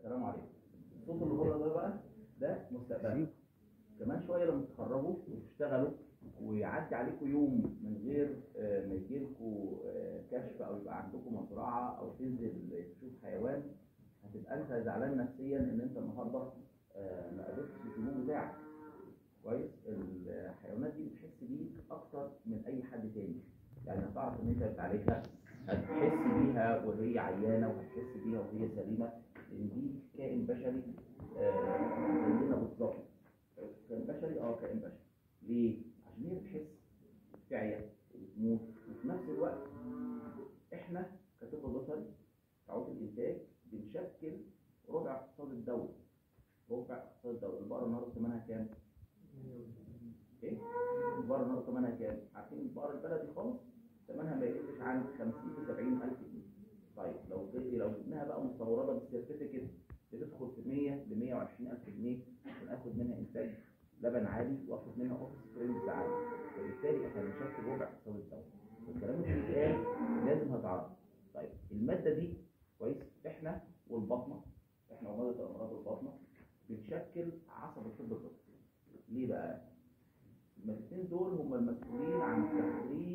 السلام عليكم الصوت اللي بره ده بقى ده مستقبل كمان شويه لما تتخرجوا وتشتغلوا ويعدي عليكم يوم من غير آه، ما يجي لكم كشف او يبقى عندكم مزرعه او تنزل تشوف حيوان هتبقى انت زعلان نفسيا ان انت النهارده آه، ما قابلتش الزبون بتاعك كويس الحيوانات دي بتحس بيه اكتر من اي حد تاني يعني هتعرف ان انت بتعالجها هتحس بيها وهي عيانه وهتحس بيها وهي سليمه لان دي كائن بشري آه، زينا بالظبط كائن بشري اه كائن بشري ليه؟ عشان هي بتحس بتعيا وبتموت وفي نفس الوقت احنا كطب بشري كعود الانتاج بنشكل ربع اقتصاد الدوله ربع اقتصاد الدوله البقره النهارده ثمنها كام؟ ايه؟ البقره النهارده ثمنها كام؟ عارفين البقره البلدي خالص ثمنها ما يقلش عن 50 ل 70 الف جنيه طيب لو لو جبناها بقى مستورده بالسيرتيفيكت بتدخل في 100 ل 120 الف جنيه عشان اخد منها انتاج لبن عالي واخد منها اوفيس فريمز عالي وبالتالي احنا بنشكل ربع اقتصاد الدوله والكلام اللي بيتقال لازم هتعرف طيب الماده دي كويس احنا والبطنه احنا وماده الامراض البطنه بنشكل عصب الطب البيطري ليه بقى؟ المادتين دول هم المسؤولين عن تخريج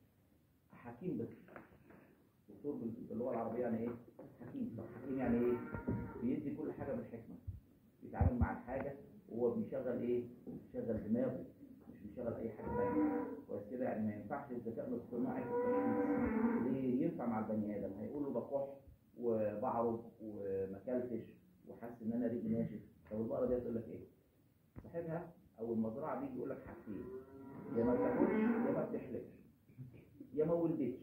حكيم بيطري دكتور باللغه العربيه يعني ايه؟ حكيم طب حكيم يعني ايه؟ بيدي كل حاجه بالحكمه بيتعامل مع الحاجه وهو بيشغل ايه؟ بيشغل دماغه مش بيشغل اي حاجه ثانيه كويس كده يعني ما ينفعش الذكاء الاصطناعي في التشخيص ليه ينفع مع البني ادم هيقول له ده كح وبعرض ومكلتش وحاسس ان انا رجلي ناشف طب البقره دي هتقول لك ايه؟ صاحبها او المزرعه بيجي يقول لك حاجتين يا ما بتاكلش يا ما بتحلبش يا ما ولدتش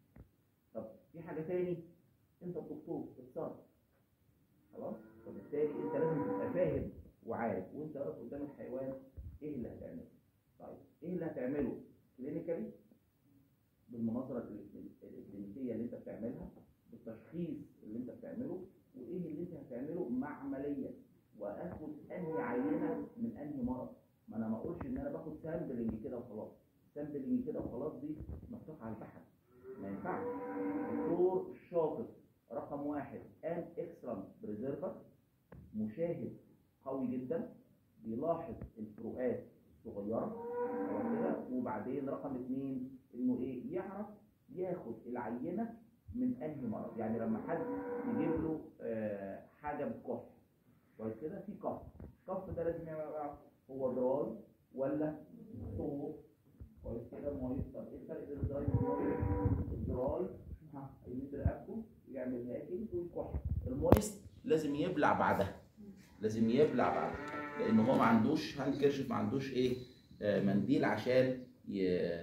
طب في حاجه تاني انت الدكتور اتصرف خلاص فبالتالي انت لازم تبقى فاهم وعارف وانت واقف قدام الحيوان ايه اللي هتعمله طيب ايه اللي هتعمله كلينيكالي بالمناظره الاكلينيكيه اللي انت بتعملها بالتشخيص اللي انت بتعمله وايه اللي انت هتعمله معمليا واخد انهي عينه من انهي مرض ما انا ما اقولش ان انا باخد سامبلنج كده وخلاص سامبلنج كده وخلاص دي مفتوحه على البحث ما ينفعش دكتور شاطر رقم واحد ان اكسلنت بريزيرفر مشاهد قوي جدا بيلاحظ الفروقات الصغيره تمام كده وبعدين رقم اثنين انه ايه يعرف ياخد العينه من انهي مرض يعني لما حد يجيب له آه حاجه بالكح كويس كده في كف الكف ده لازم يعرف هو دراي ولا صوف كويس كده ميه طب ايه الفرق بين الدراي والميه الدراي ها هيمد رقبته ويعمل هاكل ويكح المويست لازم يبلع بعدها لازم يبلع بعدها لان هو ما عندوش هاند كيرشف ما عندوش ايه آه منديل عشان ي...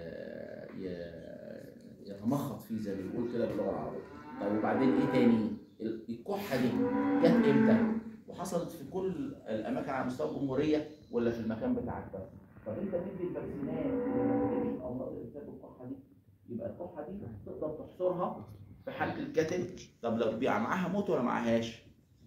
ي... يتمخط فيه زي ما بيقول كده باللغه العربيه طيب وبعدين ايه تاني الكحه دي جت امتى وحصلت في كل الاماكن على مستوى الجمهوريه ولا في المكان بتاعك بس طب انت تدي الفاكسينات اللي ما الامراض اللي بتسبب الكحه دي يبقى الكحه دي تقدر تحصرها في حاله الكتل طب لو بيبقى معاها موت ولا معاهاش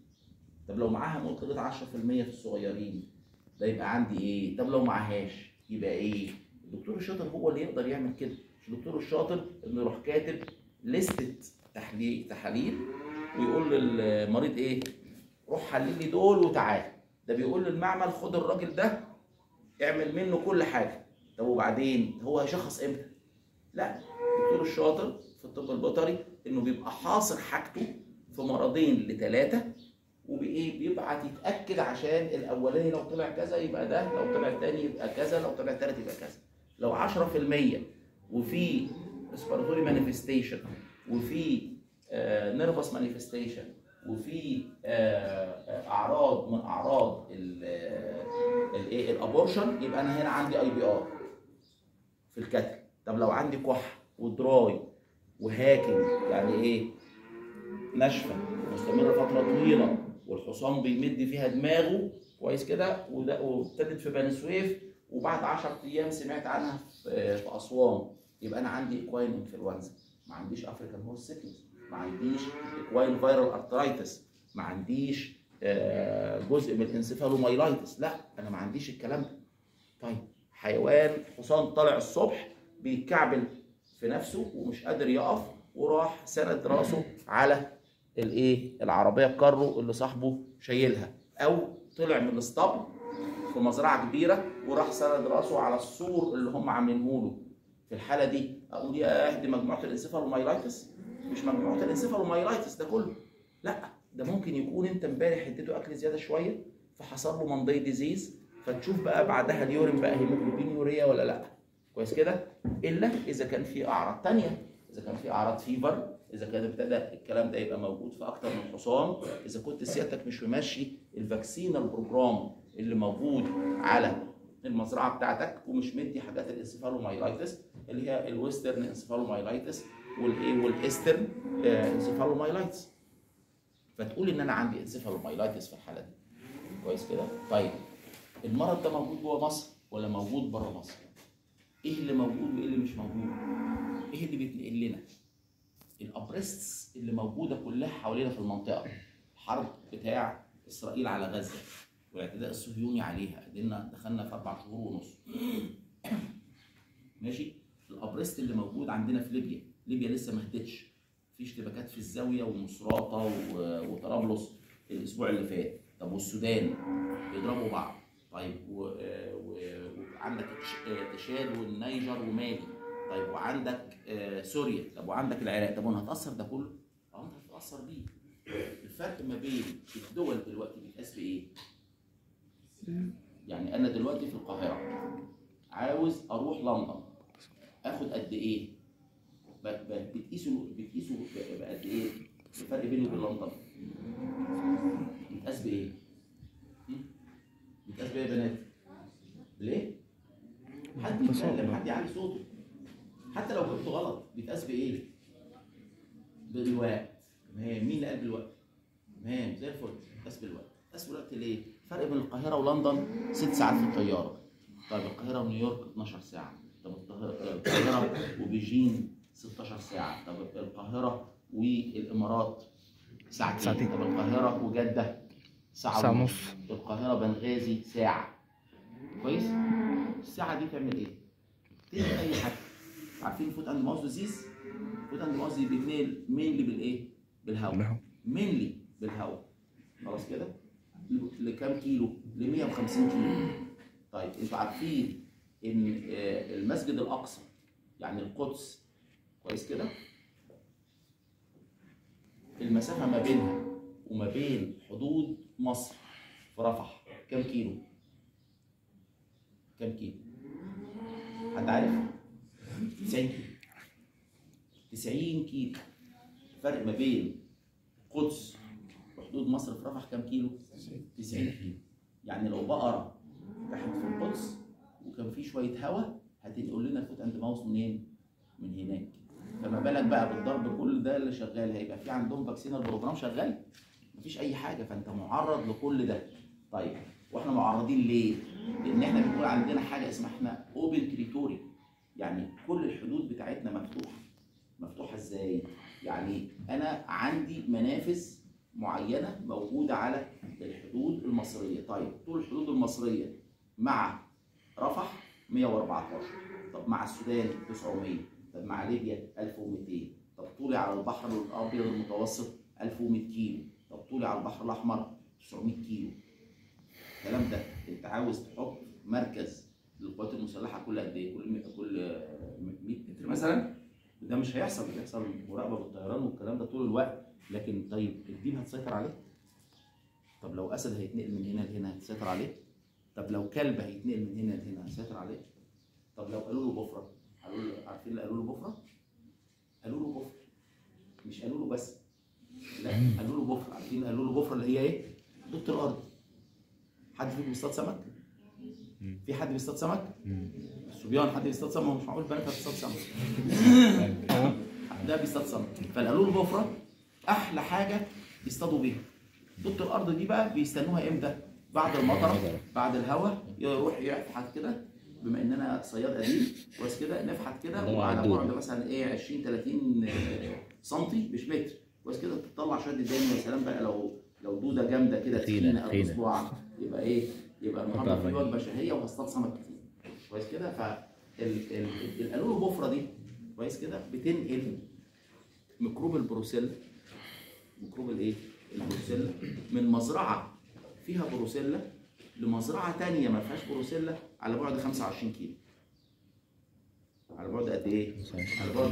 طب لو معاها موت لغايه 10% في الصغيرين ده يبقى عندي ايه طب لو معاهاش يبقى ايه الدكتور الشاطر هو اللي يقدر يعمل كده مش الدكتور الشاطر انه يروح كاتب لستة تحليل تحاليل ويقول للمريض ايه روح حلل لي دول وتعالى ده بيقول للمعمل خد الراجل ده اعمل منه كل حاجه طب وبعدين هو هيشخص امتى لا الدكتور الشاطر في الطب البيطري انه بيبقى حاصر حاجته في مرضين لثلاثه وبايه بيبعت يتاكد عشان الاولاني لو طلع كذا يبقى ده لو طلع الثاني يبقى كذا لو طلع الثالث يبقى كذا لو 10% وفي ريسبيراتوري مانيفستيشن وفي نيرفس مانيفستيشن وفي اعراض من اعراض الايه الابورشن يبقى انا هنا عندي اي بي ار في الكتل طب لو عندي كح ودراي وهاكينج يعني ايه ناشفه مستمره فتره طويله والحصان بيمد فيها دماغه كويس كده وابتدت في بني سويف وبعد 10 ايام سمعت عنها في اسوان يبقى انا عندي اكواين انفلونزا ما عنديش افريكان هورس سيكنس ما عنديش اكواين فايرال ارترايتس ما عنديش جزء من الانسيفالومايلايتس لا انا ما عنديش الكلام ده طيب حيوان حصان طالع الصبح بيتكعبل في نفسه ومش قادر يقف وراح سند راسه على الايه العربيه الكارو اللي صاحبه شايلها او طلع من الاسطبل في مزرعه كبيره وراح سند راسه على السور اللي هم عاملينه له في الحاله دي اقول يا دي مجموعه الانسيفالومايلايتس مش مجموعه الانسيفالومايلايتس ده كله لا ده ممكن يكون انت امبارح اديته اكل زياده شويه فحصل له منضي ديزيز فتشوف بقى بعدها اليورين بقى هيموجلوبين يوريا ولا لا كويس كده الا اذا كان في اعراض تانية اذا كان في اعراض فيفر اذا كان ابتدى الكلام ده يبقى موجود في اكتر من حصان اذا كنت سيادتك مش ممشي الفاكسين البروجرام اللي موجود على المزرعه بتاعتك ومش مدي حاجات الانسيفالومايلايتس اللي هي الويسترن انسيفالومايلايتس والايه والايسترن انسيفالومايلايتس فتقول ان انا عندي انسيفالومايلايتس في الحاله دي كويس كده طيب المرض ده موجود جوه مصر ولا موجود بره مصر ايه اللي موجود وايه اللي مش موجود ايه اللي بيتنقل لنا الابريستس اللي موجوده كلها حوالينا في المنطقه الحرب بتاع اسرائيل على غزه والاعتداء الصهيوني عليها ادينا دخلنا في اربع شهور ونص ماشي الابريست اللي موجود عندنا في ليبيا ليبيا لسه ما هدتش في اشتباكات في الزاويه ومصراته و- وطرابلس الاسبوع اللي فات طب والسودان بيضربوا بعض طيب و- آه، و- وعندك تش- آه، تشاد والنيجر ومالي طيب وعندك آه، سوريا طب وعندك العراق طب وانا هتاثر ده كله؟ اه انت هتتاثر بيه الفرق ما بين الدول دلوقتي بيتقاس بايه؟ يعني انا دلوقتي في القاهره عاوز اروح لندن اخد قد ايه؟ ب- ب- بتقيسوا بتقيسوا ب- بقد ايه؟ الفرق بيني وبين لندن بيتقاس بايه؟ هم؟ بيتقاس بايه يا بنات؟ ليه؟ حد يتكلم حد يعلي صوته حتى لو جبته غلط بيتقاس بايه؟ بالوقت تمام مين اللي قال بالوقت؟ تمام زي الفل بيتقاس بالوقت بيتقاس بالوقت ليه؟ فرق بين القاهره ولندن ست ساعات في الطياره طيب القاهره ونيويورك 12 ساعه طب القاهره القاهرة وبيجين 16 ساعه طب القاهره والامارات ساعتين, ساعتين. طب القاهره وجده ساعه, ساعة ونص. ونص. القاهره بنغازي ساعه كويس الساعه دي تعمل ايه تنقل اي حاجه عارفين فوت اند ماوس ديزيز فوت اند ماوس دي بيتنقل مينلي بالايه بالهواء بالهواء. مينلي بالهواء خلاص كده ل- لكام كيلو ل 150 كيلو طيب انتوا عارفين ان آه، المسجد الاقصى يعني القدس كويس كده المسافه ما بينها وما بين حدود مصر في رفح كام كيلو كام كيلو حد عارف 90 كيلو 90 كيلو فرق ما بين القدس وحدود مصر في رفح كام كيلو 90 كيلو يعني لو بقره راحت في القدس وكان في شويه هواء هتنقل لنا الفوت اند ماوس منين من هناك فما بالك بقى بالضرب كل ده اللي شغال هيبقى في عندهم فاكسين البروجرام شغال مفيش اي حاجه فانت معرض لكل ده طيب واحنا معرضين ليه لان احنا بنقول عندنا حاجه اسمها احنا اوبن تريتوري يعني كل الحدود بتاعتنا مفتوحه مفتوحه ازاي يعني انا عندي منافذ معينه موجوده على الحدود المصريه طيب طول الحدود المصريه مع رفح 114 طب مع السودان 900 طب مع ليبيا 1200 طب طولي على البحر الابيض المتوسط 1100 كيلو طب طولي على البحر الاحمر 900 كيلو الكلام ده انت عاوز تحط مركز للقوات المسلحه كل قد ايه؟ كل كل 100 متر مثلا ده مش هيحصل بيحصل مراقبه بالطيران والكلام ده طول الوقت لكن طيب الدين هتسيطر عليه؟ طب لو اسد هيتنقل من هنا لهنا هتسيطر عليه؟ طب لو كلب هيتنقل من هنا لهنا هتسيطر عليه؟ طب لو قالوا له بفره قالوا له عارفين اللي قالوا له بفره؟ قالوا له بفر مش قالوا له بس لا قالوا له بفر عارفين قالوا له بفره اللي هي ايه؟ دكتور الارض حد فيكم بيصطاد سمك؟ في حد بيصطاد سمك؟ الصبيان حد بيصطاد سمك مش معقول البنات هتصطاد سمك ده بيصطاد سمك فقالوا له بفره احلى حاجه يصطادوا بيها دكتور الارض دي بقى بيستنوها امتى؟ بعد المطره بعد الهواء يروح يفحت كده بما ان انا صياد قديم كويس كده نفحت كده الله وعلى يعدوه. بعد مثلا ايه 20 30 سم مش متر كويس كده تطلع شويه الدم يا سلام بقى لو لو دوده جامده كده تخينة، تخينه قد تخينة. اصبعك يبقى ايه؟ يبقى النهارده قطع في غني. وجبه شهيه وهصطاد سمك كتير كويس كده ف ال- ال- القالوا بفره دي كويس كده بتنقل ميكروب البروسيل ميكروب الايه البروسيلا من مزرعه فيها بروسيلا لمزرعه تانية ما فيهاش بروسيلا على بعد 25 كيلو على بعد قد ايه؟ على بعد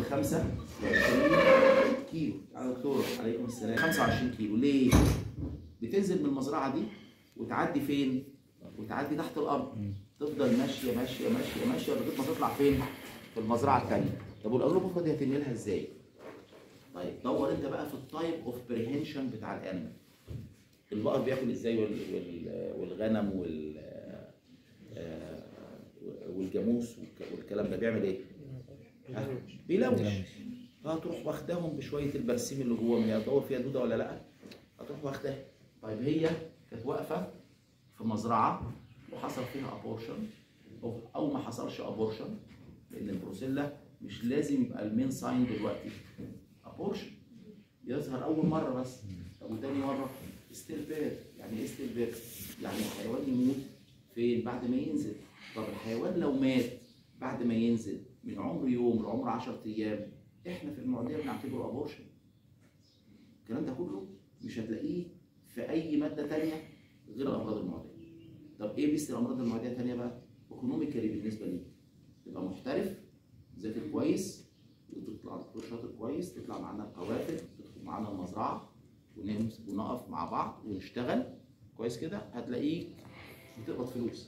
25 كيلو يا دكتور عليكم السلام 25 كيلو ليه؟ بتنزل من المزرعه دي وتعدي فين؟ وتعدي تحت الارض تفضل ماشيه ماشيه ماشيه ماشيه لغايه ما تطلع فين؟ في المزرعه الثانيه طب والامراض دي هتنقلها ازاي؟ طيب دور انت بقى في التايب اوف بريهنشن بتاع الانيمال البقر بياكل ازاي وال- وال- والغنم وال آه، والجاموس والك- والكلام ده بيعمل ايه؟ ها؟ بيلوش فهتروح واخداهم بشويه البرسيم اللي جواهم يا تدور فيها دوده ولا لا؟ هتروح واخداها طيب هي كانت واقفه في مزرعه وحصل فيها ابورشن او او ما حصلش ابورشن لان البروسيلا مش لازم يبقى المين ساين دلوقتي ابورشن يظهر اول مره بس طب وتاني مره ستيل بير يعني ايه ستيل بير؟ يعني الحيوان يموت فين؟ بعد ما ينزل طب الحيوان لو مات بعد ما ينزل من عمر يوم لعمر 10 ايام احنا في المعديه بنعتبره ابورشن الكلام ده كله مش هتلاقيه في اي ماده تانية غير الامراض المعديه طب ايه ميزه الامراض المعديه التانية بقى؟ ايكونوميكالي بالنسبه ليك تبقى محترف ذاكر كويس وتطلع دكتور شاطر كويس تطلع معانا القوافل تدخل معانا المزرعه ونمس ونقف مع بعض ونشتغل كويس كده هتلاقيك بتقبض فلوس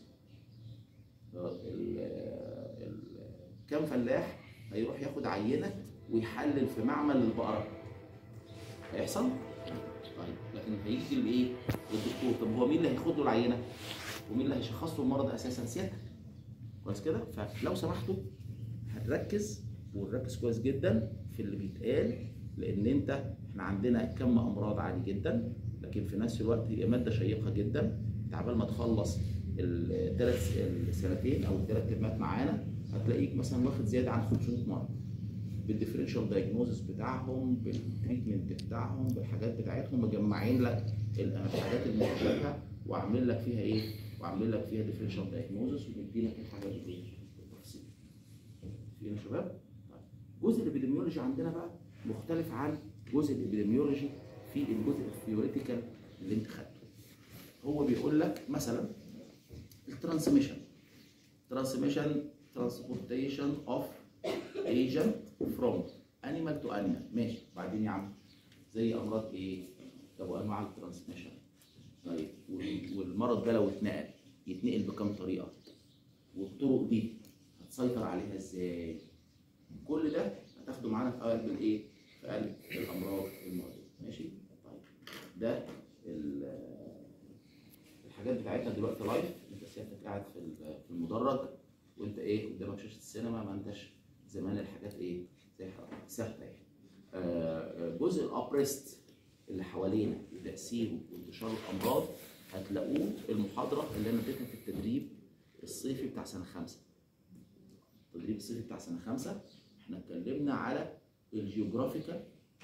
ال- ال- كام فلاح هيروح ياخد عينه ويحلل في معمل البقره هيحصل طيب لكن هيجي الايه الدكتور طب هو مين اللي هياخد له العينه ومين اللي هيشخص له المرض اساسا سيادتك كويس كده فلو سمحتوا هنركز ونركز كويس جدا في اللي بيتقال لان انت احنا عندنا كم امراض عالي جدا لكن في نفس الوقت هي ماده شيقه جدا انت عبال ما تخلص الثلاث السنتين او الثلاث ترمات معانا هتلاقيك مثلا واخد زياده عن 500 مرض بالديفرنشال دايجنوزس بتاعهم بالتريتمنت بتاعهم بالحاجات بتاعتهم مجمعين لك الحاجات المختلفه وعاملين لك فيها ايه؟ وعاملين لك فيها ديفرنشال دايجنوزس ومدينك الحاجات دي بالتفصيل. فينا يا شباب؟ طيب. جزء الابيديميولوجي عندنا بقى مختلف عن جزء الابيديميولوجي في الجزء الثيوريتيكال اللي انت خدته. هو بيقول لك مثلا الترانسميشن ترانسميشن ترانسبورتيشن اوف agent from animal to animal ماشي بعدين يا عم زي امراض ايه؟ طب وانواع الترانسميشن طيب وال- والمرض ده لو اتنقل يتنقل بكام طريقه؟ والطرق دي هتسيطر عليها ازاي؟ كل ده هتاخده معانا في قلب الايه؟ في قلب الامراض المعديه ماشي؟ طيب ده ال- الحاجات بتاعتنا دلوقتي لايف انت سيادتك قاعد في ال- في المدرج وانت ايه قدامك شاشه السينما ما انتش زمان الحاجات ايه زي حضرتك ثابته يعني آه، جزء الابريست اللي حوالينا وتاثيره وانتشار الامراض هتلاقوه المحاضره اللي انا اديتها في التدريب الصيفي بتاع سنه خمسه التدريب الصيفي بتاع سنه خمسه احنا اتكلمنا على الجيوغرافيكال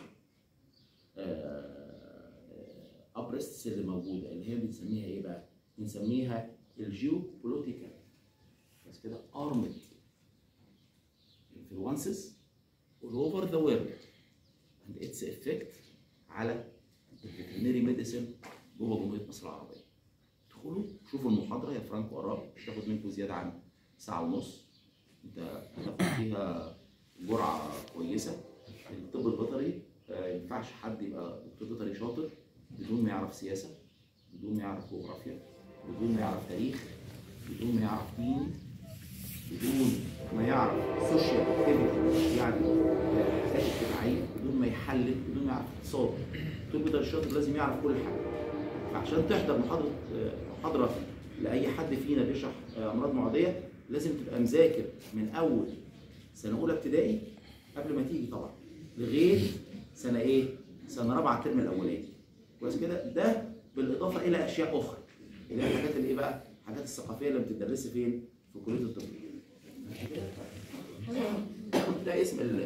ابريستس اللي موجوده اللي هي بنسميها ايه بقى؟ بنسميها الجيو بوليتيكال بس كده ارمد influences all over the world and its effect على الفيترينري ميديسن جوه جمهوريه مصر العربيه. ادخلوا شوفوا المحاضره يا فرانكو قراب مش هتاخد منكم زياده عن ساعه ونص انت هتاخد فيها جرعه كويسه الطب البيطري آه، ما ينفعش حد يبقى دكتور بيطري شاطر بدون ما يعرف سياسه بدون ما يعرف جغرافيا بدون ما يعرف تاريخ بدون ما يعرف دين بدون ما يعرف سوشيال اكتيفيتي يعني آه، حاجات اجتماعيه بدون ما يحلل بدون ما يعرف اقتصاد الطب ده الشاطر لازم يعرف كل حاجه فعشان تحضر محاضره آه، محاضره لاي حد فينا بيشرح آه، امراض معديه لازم تبقى مذاكر من اول سنه اولى ابتدائي قبل ما تيجي طبعا لغايه سنه ايه؟ سنه رابعه الترم الاولاني كويس كده ده بالاضافه الى اشياء اخرى اللي هي الحاجات اللي ايه بقى؟ الحاجات الثقافيه اللي بتدرسي فين؟ في كليه الطب ده اسم ال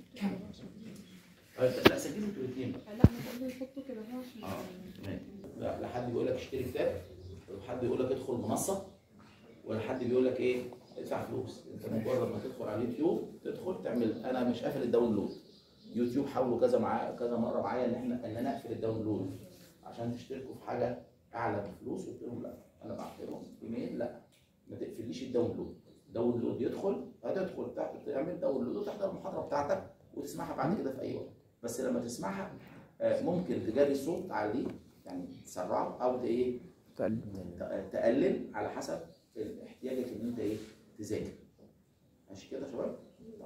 آه، لا سجلوا انتوا الاثنين بقى لا ما تقول يحطوا كده هو عشان اه تمام لا لا حد بيقول لك اشتري كتاب ولا حد بيقول لك ادخل منصه ولا حد بيقول لك ايه ادفع فلوس انت مجرد ما تدخل على اليوتيوب تدخل تعمل انا مش قافل الداونلود يوتيوب حاولوا كذا معايا كذا مره معايا ان احنا ان انا اقفل الداونلود عشان تشتركوا في حاجه اعلى بفلوس قلت لهم لا انا بعت لهم ايميل لا ما تقفليش الداونلود داونلود يدخل هتدخل تحت تعمل داونلود وتحضر المحاضره بتاعتك وتسمعها بعد كده في اي وقت بس لما تسمعها آه، ممكن تجري الصوت تعليه يعني تسرعه او ت- ايه تقل- ت- تقلل على حسب احتياجك ان انت ايه تذاكر ماشي كده يا شباب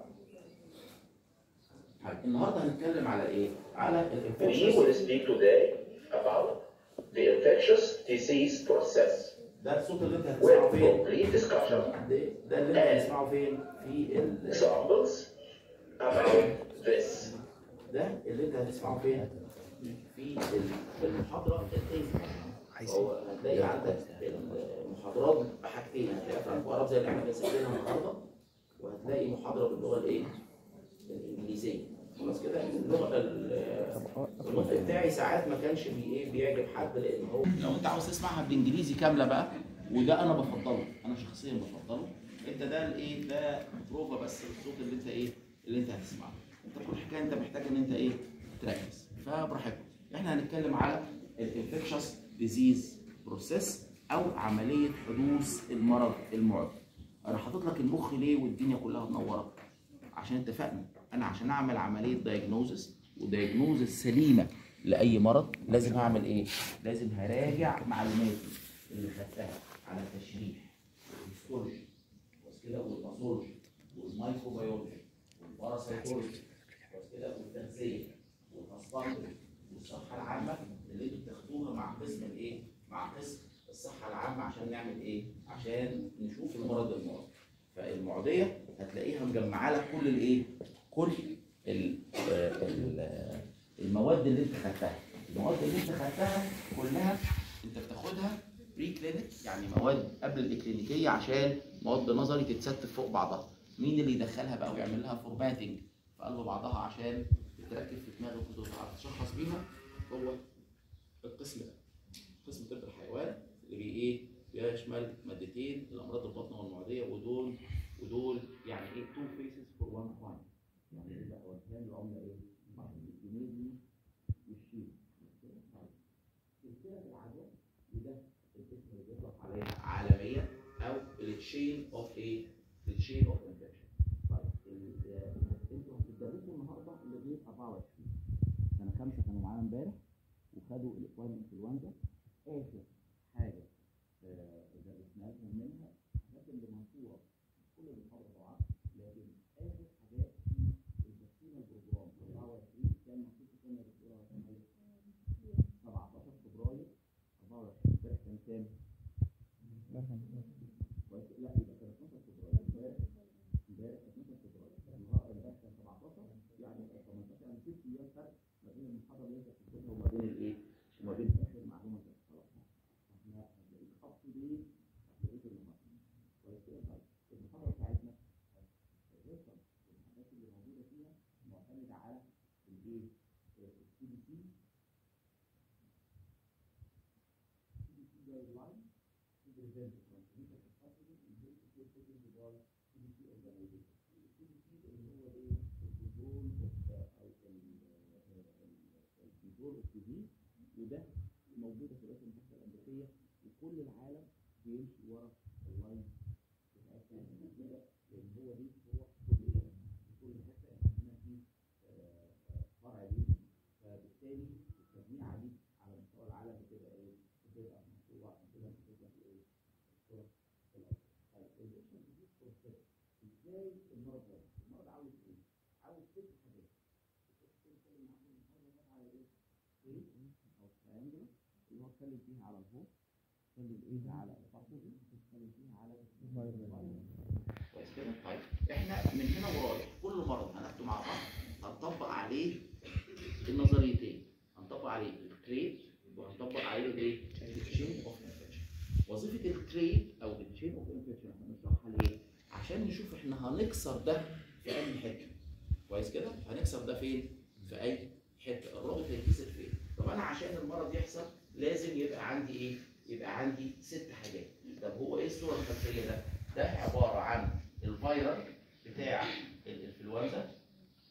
طيب النهارده هنتكلم على ايه على We الانفكشن will speak today about the infectious disease process ده الصوت اللي انت هتسمعه with فين complete discussion, ده ده اللي انت هتسمعه فين في ال... examples about this. ده اللي انت هتسمعه فين في ال- المحاضره الايه هو هتلاقي عندك المحاضرات بحاجتين هتلاقي في القرارات زي اللي احنا بنسجلها النهارده وهتلاقي محاضره باللغه الايه؟ الانجليزيه خلاص كده اللغه ال- النطق بتاعي ساعات ما كانش بي ايه بيعجب حد لان هو لو انت عاوز تسمعها بالانجليزي كامله بقى وده انا بفضله انا شخصيا بفضله انت ده الايه ده بروفا بس الصوت اللي انت ايه اللي انت هتسمعه انت كل حكايه انت محتاج ان انت ايه تركز فبراحتكم احنا هنتكلم على الانفكشس ديزيز بروسيس او عمليه حدوث المرض المعدي انا حاطط لك المخ ليه والدنيا كلها منوره عشان اتفقنا انا عشان اعمل عمليه دايجنوزس ودايجنوزس سليمه لاي مرض لازم اعمل ايه لازم هراجع معلوماتي اللي خدتها على التشريح والهيستولوجي بس كده والباثولوجي والمايكروبيولوجي والباراسيتولوجي بس كده والتغذيه والهاسبندري والصحه العامه اللي انتوا بتاخدوها مع قسم الايه مع قسم الصحه العامه عشان نعمل ايه عشان نشوف المرض المرض فالمعديه هتلاقيها مجمعه لك كل الايه كل ال- آه، ال- آه، المواد اللي انت خدتها المواد اللي انت خدتها كلها انت بتاخدها بري كلينيك يعني مواد قبل الاكلينيكيه عشان مواد نظري تتستف فوق بعضها مين اللي يدخلها بقى ويعمل لها فورماتنج في قلب بعضها عشان تتركب في دماغك وتعرف تشخص بيها هو القسم ده قسم طب الحيوان اللي بي ايه بيشمل مادتين الامراض البطن والمعديه ودول ودول يعني ايه تو فيسز فور وان كوين يعني ايه بقى وجهان العمله ايه؟ واحد الجنيه دي والشين سلسله العدوى وده الاسم اللي بيطلق عليها عالميا او التشين اوف ايه؟ التشين اوف انفكشن طيب ال- آه، انتوا هتدرسوا النهارده لغايه 24 سنه خمسه كانوا معانا امبارح وخدوا الاكوان انفلونزا اخر حاجه آه، درسنا لهم منها الحاجات اللي منصوره مش كل المحاضره طبعا لكن اخر حاجات في الفاكسين البروجرام 24 كان المفروض تكون الدكتوره سمية 17 فبراير 24 امبارح كان كام؟ كويس؟ لا يبقى كان 12 فبراير امبارح امبارح كان 12 فبراير النهارده امبارح كان 17 يعني 18 يعني ست ايام فرق ما بين المحاضره اللي انت بتكتبها وما بين الايه؟ وما بين اخر معلومه انت بتخلصها. احنا هتلاقيك اب تو ديت هتلاقيك النهارده. كويس كده؟ طيب المحاضره بتاعتنا الرسم الحاجات اللي موجوده فيها معتمده على الايه؟ السي بي سي سي بي سي جايد لاين to prevent transmission of pathogens in health care settings by CDC organization. CDC اللي هو ايه؟ الكنترول او الكنترول اوف ديزيز وده موجوده في الولايات المتحده الامريكيه وكل العالم بيمشي ورا اللاين بتاعتنا الموجوده لان هو دي هو كل ايه؟ في كل حته هنا في آه، آه، فرع دي فبالتالي التجميعه دي على مستوى العالم بتبقى ايه؟ بتبقى مشروع بتبقى بتبقى في ايه؟ الصوره الأكبر. طيب الانفكشن ديزيز بروسيس ازاي المرض ده؟ المرض عاوز ايه؟ عاوز ست حاجات. بنتكلم معاكم النهارده بقى على ايه؟ ايه؟ او تريانجل اللي هو اتكلم فيها على الهوست اتكلم ايه على الباثوجين اتكلم فيها على الفيروس. كويس كده؟ طيب احنا من هنا ورايح كل مرض هناخده مع بعض هنطبق عليه النظريتين هنطبق عليه التريد وهنطبق عليه الايه؟ التشين اوف انفكشن وظيفه التريد او التشين اوف انفكشن احنا بنشرحها ليه؟ عشان نشوف احنا هنكسر ده في اي حته كويس كده؟ هنكسر ده فين؟ في اي حته الرابط هيتكسر فين؟ طب انا عشان المرض يحصل لازم يبقى عندي ايه؟ يبقى عندي ست حاجات طب هو ايه الصوره الخلفيه ده؟ ده عباره عن الفيروس بتاع الانفلونزا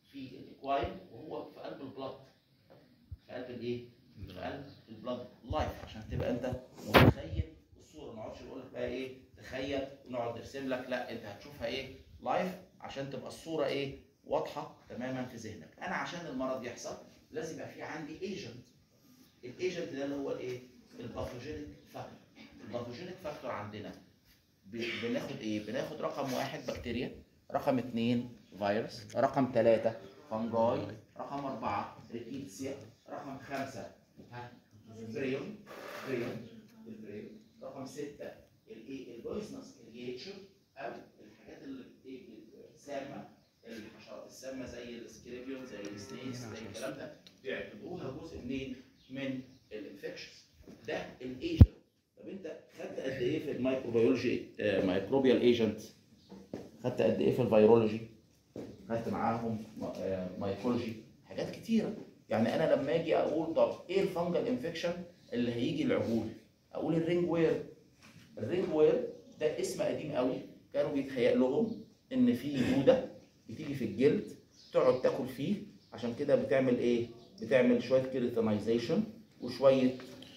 في الاكواين وهو في قلب البلد في قلب الايه؟ في قلب البلد لايف عشان تبقى انت متخيل الصوره ما نقعدش نقول لك بقى ايه تخيل ونقعد نرسم لك لا انت هتشوفها ايه لايف عشان تبقى الصوره ايه واضحه تماما في ذهنك انا عشان المرض يحصل لازم يبقى في عندي ايجنت الايجنت ده اللي هو الايه الباثوجينيك فاكتور الباثوجينيك فاكتور عندنا ب- بناخد ايه بناخد رقم واحد بكتيريا رقم اثنين فيروس رقم ثلاثة فانجاي رقم أربعة ريكيتسيا رقم خمسة ها بريون بريون البريون رقم ستة الايه البويزنس اليتشر او الحاجات اللي ايه السامة الحشرات السامة زي السكريبيون زي السنيس زي الكلام ده بيعتبروها جزء منين من الانفكشنز ده الايجنت طب انت خدت قد ايه في الميكروبيولوجي مايكروبيال ايجنت خدت قد ايه في الفيرولوجي خدت معاهم آه، مايكولوجي حاجات كتيره يعني انا لما اجي اقول طب ايه الفنجل انفكشن اللي هيجي العجول اقول الرينج وير الرينج وير ده اسم قديم قوي كانوا بيتهيأ لهم ان في دوده بتيجي في الجلد تقعد تاكل فيه عشان كده بتعمل ايه بتعمل شويه كيراتينايزيشن وشويه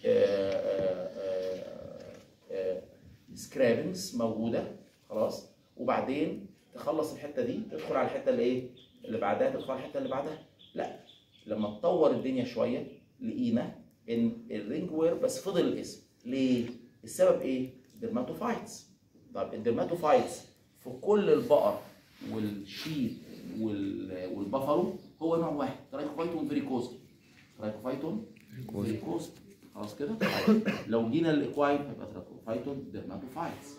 سكرابنجز موجوده خلاص وبعدين تخلص الحته دي تدخل على الحته اللي ايه اللي بعدها تدخل على الحته اللي بعدها لا لما تطور الدنيا شويه لقينا ان الرينج وير بس فضل الاسم ليه السبب ايه ديرماتوفايتس طب الديرماتوفايتس في كل البقر والشيب وال- والبفلو هو نوع واحد ترايكوفايتون فيريكوزا ترايكوفايتون فيريكوزا خلاص كده طيب لو جينا للاكواين هيبقى ترايكوفايتون ديرماتوفايتس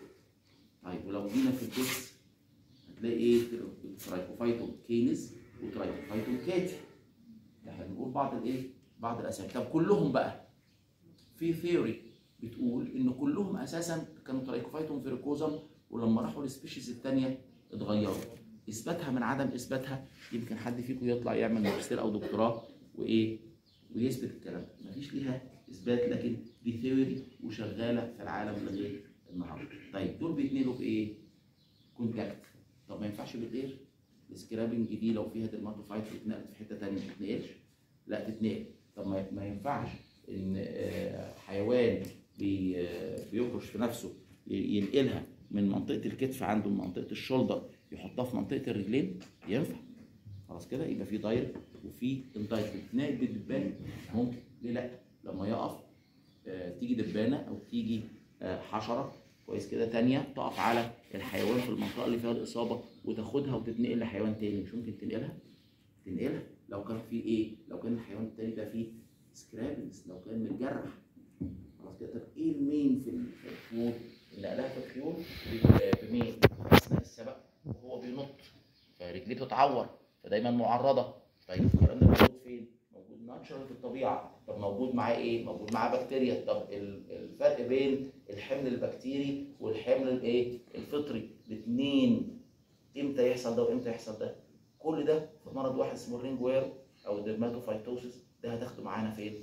طيب ولو جينا في الكيس هتلاقي ايه ترايكوفايتون كينز وترايكوفايتون كاتي احنا بنقول بعض الايه بعض الاسامي طب كلهم بقى في ثيوري بتقول ان كلهم اساسا كانوا ترايكوفايتون فيريكوزم ولما راحوا للسبيشيز الثانيه اتغيروا اثباتها من عدم اثباتها يمكن حد فيكم يطلع يعمل ماجستير او دكتوراه وايه ويثبت الكلام ده مفيش ليها اثبات لكن دي ثيوري وشغاله في العالم لغايه النهارده طيب دول بيتنقلوا بايه كونتاكت طب ما ينفعش بالاير السكرابنج دي لو فيها ديرماتوفايت واتنقلت في حته ثانيه ما تتنقلش لا تتنقل طب ما ما ينفعش ان آه، حيوان بي آه، بيكرش في نفسه ي- ينقلها من منطقه الكتف عنده لمنطقه الشولدر يحطها في منطقه الرجلين ينفع خلاص كده يبقى في دايركت وفي اندايركت نائب بالدبان ممكن ليه لا لما يقف آه، تيجي دبانه او تيجي آه، حشره كويس كده تانية تقف على الحيوان في المنطقه اللي فيها الاصابه وتاخدها وتتنقل لحيوان تاني مش ممكن تنقلها تنقلها لو كان في ايه لو كان الحيوان التاني ده فيه سكرابنجز لو كان متجرح خلاص كده طب ايه المين في ال- في الخيول اللي قالها في الخيول ب- بمين اثناء السبق وهو بينط فرجليه بتتعور فدايما معرضه طيب الكلام ده موجود فين؟ موجود ناتشرال في الطبيعه طب موجود معاه ايه؟ موجود معاه بكتيريا طب ال- الفرق بين الحمل البكتيري والحمل الايه؟ الفطري الاثنين امتى يحصل ده وامتى يحصل ده؟ كل ده في مرض واحد اسمه الرينج وير او الدرماتوفايتوسيس ده هتاخده معانا فين؟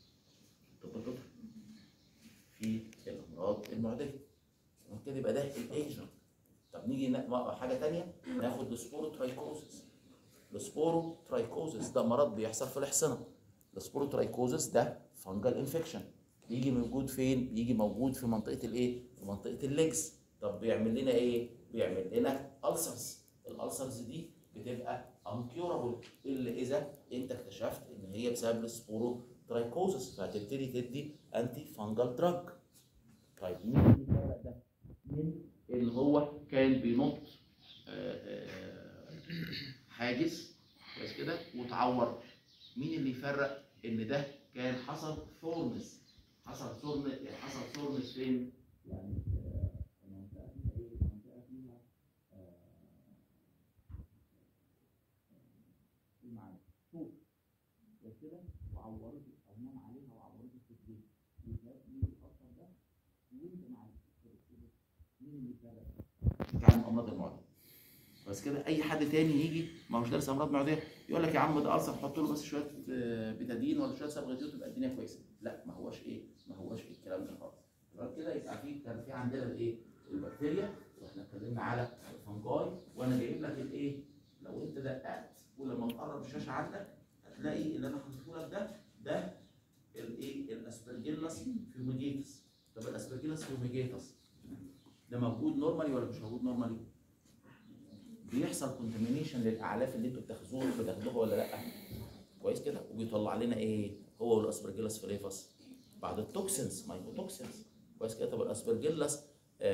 طب الفطر في الامراض المعديه تمام كده يبقى ده الايجنت طب نيجي نا- حاجه ثانيه ناخد السبوروترايكوزس السبوروترايكوزس ده مرض بيحصل في الحصنه السبوروترايكوزس ده فانجل انفكشن بيجي موجود فين بيجي موجود في منطقه الايه في منطقه الليجز طب بيعمل لنا ايه بيعمل لنا ألسرز الألسرز دي بتبقى انكيورابل الا اذا انت اكتشفت ان هي بسبب السبوروترايكوزس فهتبتدي تدي انتي فانجل دراج طيب مين اللي فرق ده من اللي هو كان بينط آه، آه، حاجز كويس كده وتعور مين اللي يفرق ان ده كان حصل ثورنس حصل ثورن حصل ثورنس فين يعني آه، المنطقه فيها ايه المنطقه فيها آه، ايه معايا شوف كويس كده وعورته او نام عليها وعورته في الجلد وجاب مين الاثر ده وانت معاك مين اللي فرق بتاع الامراض المعديه بس كده اي حد تاني يجي ما هوش دارس امراض معديه يقول لك يا عم ده اصلا حط له بس شويه آه، بتادين ولا شويه صبغه زيوت تبقى الدنيا كويسه لا ما هوش ايه ما هوش الكلام ده خالص غير كده يبقى في كان في عندنا الايه البكتيريا واحنا اتكلمنا على الفنجاي وانا جايب لك الايه لو انت دققت ولو هتلاقي اللي انا حطيته لك ده ده الايه الاسبرجيلاس فيوميجيتس طب الاسبرجيلاس فيوميجيتس ده موجود نورمالي ولا مش موجود نورمالي؟ بيحصل كونتامينيشن للاعلاف اللي انتوا بتاخدوها بتاخدوها ولا لا؟ كويس كده وبيطلع لنا ايه؟ هو والاسبرجيلاس فليفاس بعد التوكسينز مايكوتوكسينز كويس كده طب الاسبرجيلاس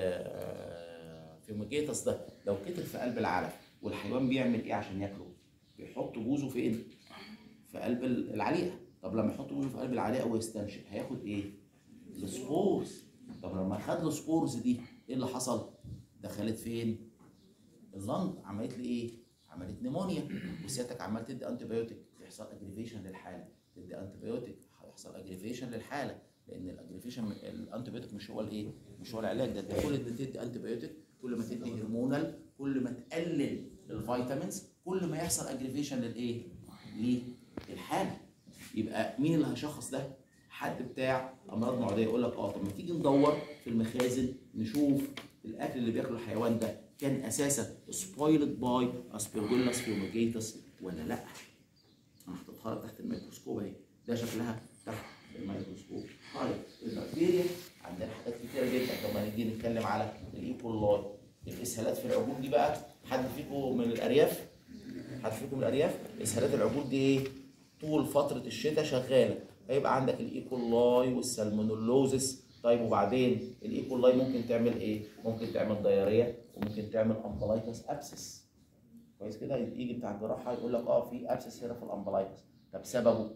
آه فيوميجيتس ده لو كتر في قلب العلف والحيوان بيعمل ايه عشان ياكله؟ بيحط بوزه فين؟ في قلب العليقه طب لما يحط بوزه في قلب العليقه ويستنشق هياخد ايه؟ السبورز طب لما خد السبورز دي ايه اللي حصل؟ دخلت فين؟ اللنج عملت لي ايه؟ عملت نيمونيا وسيادتك عمال تدي انتي بايوتيك يحصل اجريفيشن للحاله تدي انتي بايوتيك هيحصل اجريفيشن للحاله لان الاجريفيشن الانتي بايوتيك مش هو الايه؟ مش هو العلاج ده انت كل ما تدي انتي بايوتيك كل ما تدي هرمونال كل ما تقلل الفيتامينز كل ما يحصل اجريفيشن للايه؟ للحاله يبقى مين اللي هيشخص ده؟ حد بتاع امراض معديه يقول لك اه طب ما تيجي ندور في المخازن نشوف الاكل اللي بياكله الحيوان ده كان اساسا سبويلد باي اسبرجيلاس فيوميجيتس ولا لا؟ انا حاططها لك تحت الميكروسكوب اهي ده شكلها تحت الميكروسكوب طيب البكتيريا عندنا حاجات كتيره جدا طب ما نيجي نتكلم على الايكولاي الاسهالات في العجول دي بقى حد فيكم من الارياف حد فيكم من الارياف اسهالات العجول دي ايه طول فتره الشتاء شغاله هيبقى عندك الايكولاي والسالمونيلوزس طيب وبعدين الايكولاي ممكن تعمل ايه ممكن تعمل دياريه وممكن تعمل امبلايتس ابسس كويس كده يجي بتاع الجراحه يقول لك اه في ابسس هنا في الامبلايتس طب سببه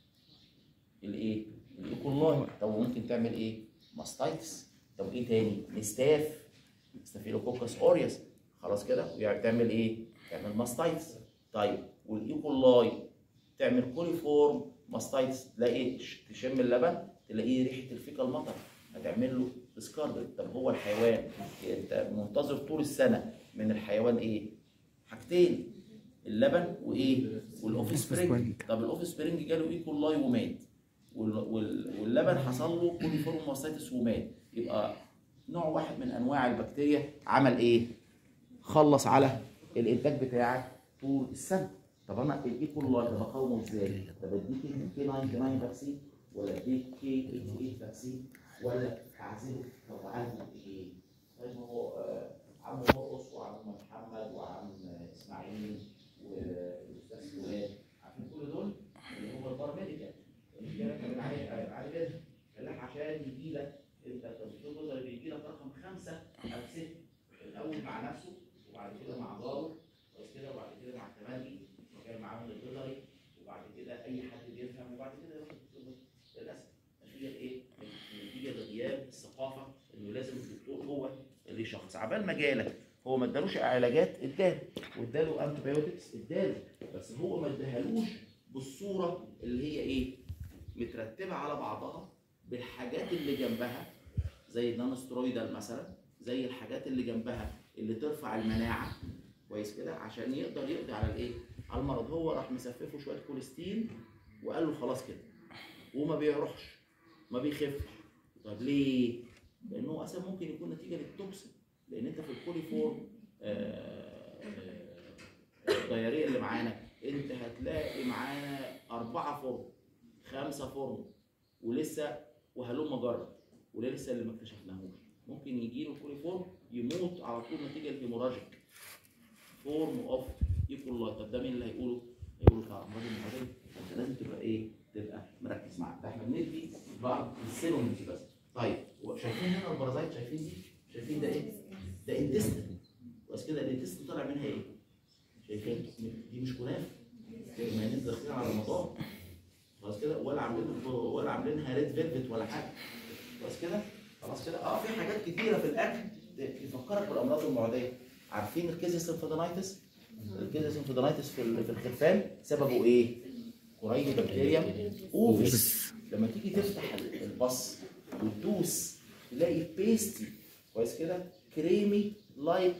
الايه الايكولاي طب ممكن تعمل ايه ماستايتس طب ايه تاني نستاف ستافيلوكوكس اوريوس خلاص كده يعني تعمل ايه تعمل ماستايتس طيب والايكولاي تعمل كوليفورم ماستايتس تلاقي تشم اللبن تلاقيه ريحه الفيكال مطر هتعمل له ديسكارد طب هو الحيوان انت منتظر طول السنه من الحيوان ايه حاجتين اللبن وايه والاوف سبرينج طب الاوف سبرينج جاله ايكولاي ومات وال- وال- واللبن حصل له كوليفورم ماستايتس ومات يبقى نوع واحد من انواع البكتيريا عمل ايه خلص على الانتاج بتاعك طول السنه طب انا الايكولاي ده بقاومه ازاي؟ طب اديك كي 99 فاكسين ولا اديك كي 88 فاكسين ولا اعزله طب اعزل ايه؟ طيب ما هو آه، عم مرقص وعم محمد وعم اسماعيل والاستاذ فؤاد عارفين كل دول اللي هو الباراميديكال اللي كان كان عليه عليه بيزنس قال لك عشان يجي لك انت الدكتور جوزر بيجي لك رقم خمسه او سته الاول مع نفسه وبعد كده مع جاره كويس كده وبعد كده مع التملي وكان معاهم الجزري وبعد كده اي حد بيفهم وبعد كده يروح الدكتور للاسف نتيجه ايه؟ نتيجه لغياب الثقافه انه لازم الدكتور هو اللي يشخص عبال ما جالك هو ما ادالوش علاجات اداله واداله انتي بايوتكس اداله بس هو ما اداهالوش بالصوره اللي هي ايه؟ مترتبه على بعضها بالحاجات اللي جنبها زي النانسترويدال مثلا زي الحاجات اللي جنبها اللي ترفع المناعه كويس كده عشان يقدر يقضي على الايه؟ على المرض هو راح مسففه شويه كوليستين وقال له خلاص كده وما بيروحش ما بيخفش طب ليه؟ لانه اصلا ممكن يكون نتيجه للتوكسين لان انت في الكوليفورم آه، آه، الدياريه اللي معانا انت هتلاقي معانا اربعه فرن خمسه فرن ولسه وهلم جرب ولسه اللي ما اكتشفناهوش ممكن يجي له كوليفورم يموت على طول نتيجه الهيموراجيك فورم اوف ايكولاي طب ده مين اللي هيقوله؟ هيقوله بتاع امراض المعديه انت لازم تبقى ايه؟ تبقى مركز معاه ده احنا بندي بعض السيرومز بس طيب هو شايفين هنا البرازيت شايفين دي؟ شايفين ده ايه؟ ده انتستين بس كده الانتستين طالع منها ايه؟ شايفين؟ دي مش كنافه ما انت داخلين على رمضان خلاص كده ولا عاملين ولا عاملينها ريد فيلفت ولا حاجه خلاص كده خلاص كده اه في حاجات كتيره في الاكل تفكرك بالامراض المعديه عارفين الكيزيس انفيدونايتس الكيزيس انفيدونايتس في ال- في الخرفان سببه ايه؟ قريب بكتيريا اوفيس لما تيجي تفتح ال- البص وتدوس تلاقي بيستي كويس كده كريمي لايك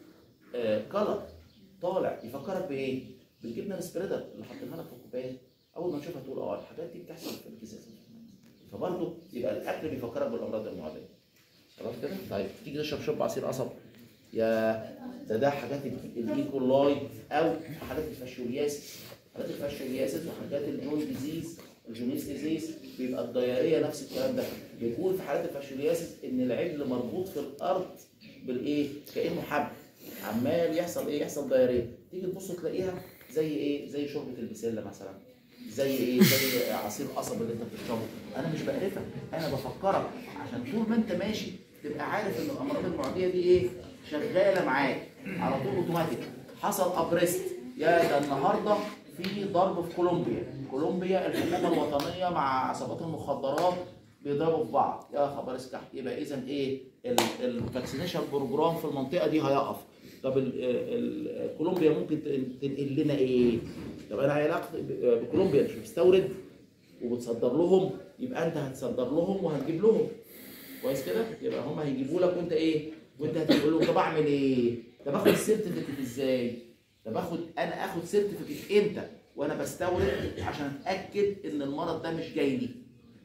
كلر طالع يفكرك بايه؟ بالجبنه السبريدر اللي حاطينها لك في الكوبايه اول ما تشوفها تقول اه الحاجات دي بتحصل في الكيزيس فبرضه يبقى الاكل بيفكرك بالامراض المعديه خلاص كده؟ طيب تيجي تشرب شرب عصير قصب يا ده ده حاجات ال- الايكولاي او حاجات الفاشيولياسيس حالات الفاشيولياسيس وحاجات الجون ديزيز الجونيس ديزيز بيبقى الدياريه نفس الكلام ده بيكون في حالات الفاشيولياسيس ان العجل مربوط في الارض بالايه كانه حبل عمال يحصل ايه يحصل دياريه تيجي تبص تلاقيها زي ايه زي شوربه البسله مثلا زي ايه زي عصير قصب اللي انت بتشربه انا مش بقرفك انا بفكرك عشان طول ما انت ماشي تبقى عارف ان الامراض المعديه دي ايه شغاله معاك على طول اوتوماتيك حصل ابريست يا ده النهارده في ضرب في كولومبيا كولومبيا الحكومه الوطنيه مع عصابات المخدرات بيضربوا في بعض يا خبر اسكح يبقى اذا ايه الفاكسينيشن بروجرام في المنطقه دي هيقف طب ال- ال- كولومبيا ممكن تنقل لنا ايه؟ طب انا علاقتي ب- بكولومبيا مش بتستورد وبتصدر لهم يبقى انت هتصدر لهم وهتجيب لهم كويس كده؟ يبقى هم هيجيبوا لك وانت ايه؟ وانت هتقول لهم طب اعمل ايه؟ طب اخد السيرتيفيكت ازاي؟ طب اخد انا اخد سيرتيفيكت امتى؟ وانا بستورد عشان اتاكد ان المرض ده مش جاي لي.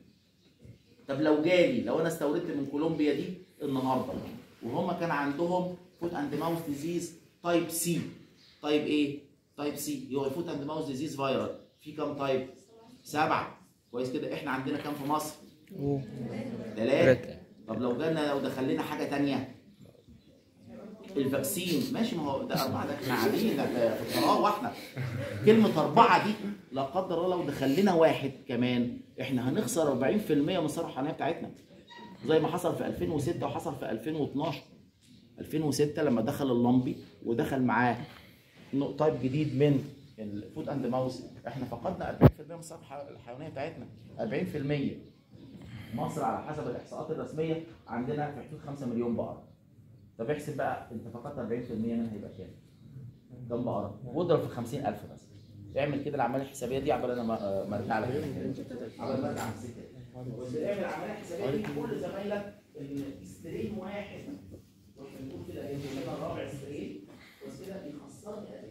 طب لو جالي لو انا استوردت من كولومبيا دي النهارده وهم كان عندهم فوت اند ماوث ديزيز تايب سي تايب ايه؟ تايب سي هو الفوت اند ماوث ديزيز فايرال في كام تايب؟ سبعه كويس كده احنا عندنا كام في مصر؟ ثلاثه طب لو جالنا لو دخل لنا حاجه ثانيه الفاكسين ماشي ما هو ده اربعه ده احنا قاعدين ده في القرار واحنا كلمه اربعه دي لا قدر الله لو دخل لنا واحد كمان احنا هنخسر 40% من الثروه الحيوانيه بتاعتنا زي ما حصل في 2006 وحصل في 2012 2006 لما دخل اللمبي ودخل معاه نوع- تايب جديد من الفود اند ماوس احنا فقدنا 40% من الثروه الح- الحيوانيه بتاعتنا 40% مصر على حسب الاحصاءات الرسميه عندنا في حدود 5 مليون بقره طب احسب بقى انت فقدت 40% منها هيبقى كام؟ كام بقره؟ واضرب في 50000 بس اعمل كده العمليه الحسابيه دي عبال انا ما ما ارجع لك عبال ما ارجع على السكه بس اعمل العمليه الحسابيه دي كل زمايلك ان سترين واحد واحنا بنقول كده ايه كده الرابع سترين بس كده بيخسرني قد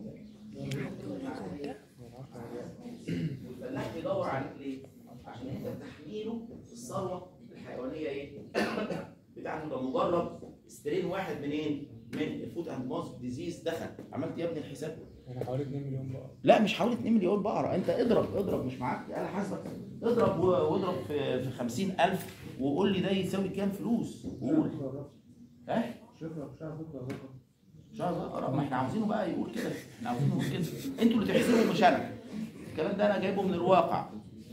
ايه؟ والفلاح بيدور عليك ليه؟ عشان انت بتحميله الثروه الحيوانيه ايه؟ بتاعته ده مجرد سترين واحد منين؟ من الفود اند ماوث ديزيز دخل عملت يا ابني الحساب احنا حوالي 2 مليون بقى لا مش حوالي 2 مليون بقره انت اضرب اضرب مش معاك انا حاسبك اضرب و- واضرب في في 50000 وقول لي ده يساوي كام فلوس قول ها شكرا مش عارف بكره بكره شهر بقره ما احنا عاوزينه بقى يقول كده احنا عاوزينه يقول كده انتوا اللي تحسبوا مش انا الكلام ده انا جايبه من الواقع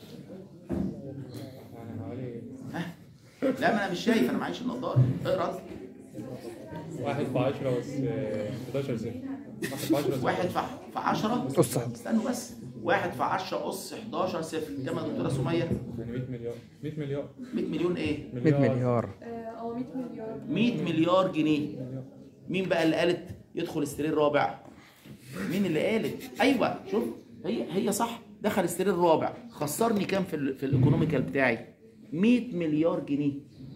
يعني حوالي ها لا ما انا مش شايف انا معيش النضاره اقرا انت. واحد في 10 بس آه، 11 صفر واحد في 10 واحد في في 10 قص واحد. استنوا بس واحد في 10 قص 11 صفر كام يا دكتوره سميه يعني 100 مليار 100 مليار 100 مليون ايه 100 مليار اه أو 100 مليار 100 مليار جنيه مليار. مين بقى اللي قالت يدخل استرين رابع مين اللي قالت ايوه شوف هي هي صح دخل استرين رابع خسرني كام في ال في الايكونوميكال بتاعي 100 مليار جنيه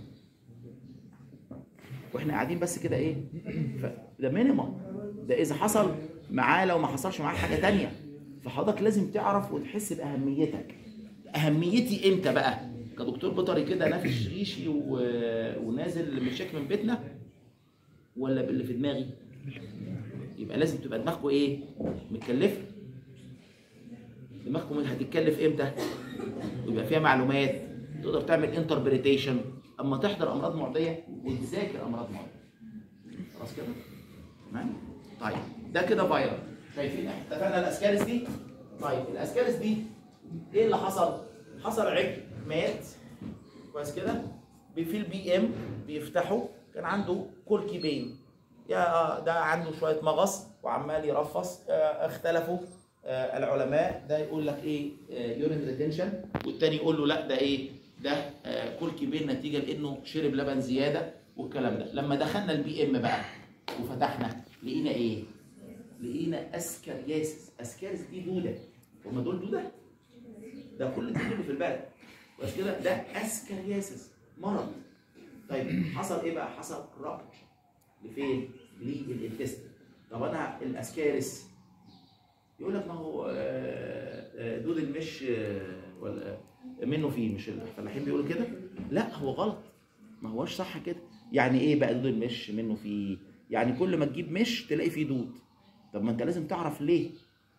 واحنا قاعدين بس كده ايه ف- ده مينيمم ده اذا حصل معاه لو ما حصلش معاه حاجه تانية فحضرتك لازم تعرف وتحس باهميتك اهميتي امتى بقى كدكتور بيطري كده نافش ريشي و... ونازل مشاك من بيتنا ولا باللي في دماغي يبقى لازم تبقى دماغكم ايه متكلفه دماغكم هتتكلف امتى ويبقى فيها معلومات تقدر تعمل انتربريتيشن اما تحضر امراض معديه وتذاكر امراض معديه خلاص كده تمام طيب ده كده فيروس شايفين احنا اتفقنا الاسكارس دي طيب الاسكارس دي ايه اللي حصل حصل عجل مات كويس كده في البي ام بيفتحوا كان عنده كولكي بين يا آه، ده عنده شويه مغص وعمال يرفص آه، اختلفوا آه، العلماء ده يقول لك ايه يورين ريتنشن والتاني يقول له لا ده ايه ده آه، كولكي بين نتيجه لانه شرب لبن زياده والكلام ده لما دخلنا البي ام بقى وفتحنا لقينا ايه لقينا اسكارياسيس اسكاريس دي دوده هم دول دوده ده كل الدول اللي في البلد بس كده ده اسكارياسيس مرض طيب حصل ايه بقى حصل ربط لفين للانتست طب انا الاسكاريس يقول لك ما هو آه، آه، دود المش آه، ولا منه فيه مش الفلاحين بيقولوا كده لا هو غلط ما هوش صح كده يعني ايه بقى دود المش منه فيه يعني كل ما تجيب مش تلاقي فيه دود طب ما انت لازم تعرف ليه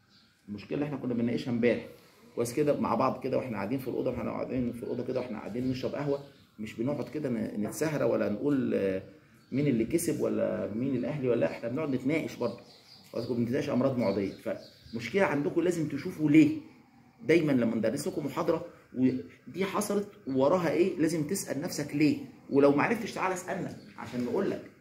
المشكله اللي احنا كنا بنناقشها امبارح كويس كده مع بعض كده واحنا قاعدين في الاوضه واحنا قاعدين في الاوضه كده واحنا قاعدين نشرب قهوه مش بنقعد كده ن- نتسهرى ولا نقول آه، مين اللي كسب ولا مين الاهلي ولا لا احنا بنقعد نتناقش برضه خلاص كده بنتناقش امراض معديه فمشكله عندكم لازم تشوفوا ليه دايما لما ندرس لكم محاضره ودي حصلت وراها ايه لازم تسال نفسك ليه ولو ما عرفتش تعالى اسالنا عشان نقول لك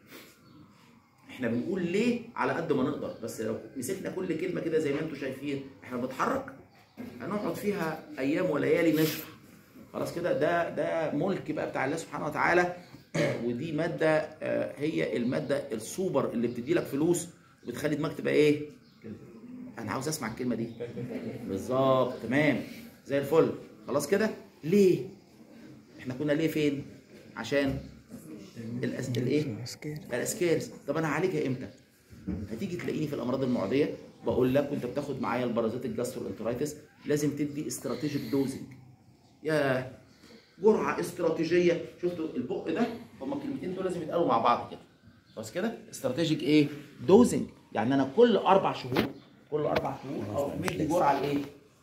احنا بنقول ليه على قد ما نقدر بس لو مسكنا كل كلمه كده زي ما انتم شايفين احنا بنتحرك هنقعد فيها ايام وليالي نشرح خلاص كده ده ده ملك بقى بتاع الله سبحانه وتعالى ودي ماده آه، هي الماده السوبر اللي بتدي لك فلوس وبتخلي دماغك تبقى ايه انا عاوز اسمع الكلمه دي بالظبط تمام زي الفل خلاص كده ليه احنا كنا ليه فين عشان الأس... الايه الاسكارس طب انا هعالجها امتى هتيجي تلاقيني في الامراض المعديه بقول لك وانت بتاخد معايا البرازيت الجاستروانترايتس لازم تدي استراتيجيك دوزنج يا جرعه استراتيجيه شفتوا البق ده هما الكلمتين دول لازم يتقالوا مع بعض كده خلاص كده استراتيجيك ايه دوزنج يعني انا كل اربع شهور كل اربع شهور او مدي جرعه لايه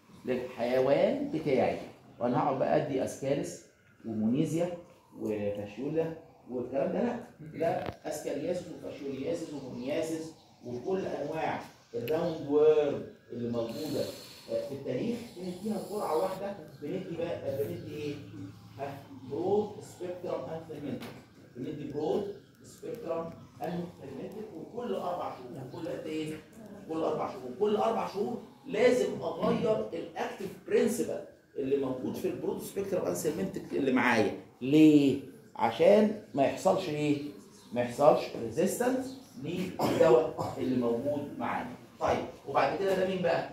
للحيوان بتاعي وانا هقعد بقى ادي اسكارس ومونيزيا وفاشيولا والكلام ده لا ده اسكارياسيس وفاشيولياسيس ومونياسيس وكل انواع الراوند وورم اللي موجوده في التاريخ بنديها جرعه واحده بندي بقى بندي ايه؟ ها برود سبيكترم انثيمنتك بندي برود سبيكترم انثيمنتك وكل اربع شهور كل قد ايه؟ كل اربع شهور كل اربع شهور لازم اغير الاكتف برنسبل اللي موجود في البرود سبيكترم انثيمنتك اللي معايا ليه؟ عشان ما يحصلش ايه؟ ما يحصلش ريزيستنس للدواء اللي موجود معانا. طيب وبعد كده ده مين بقى؟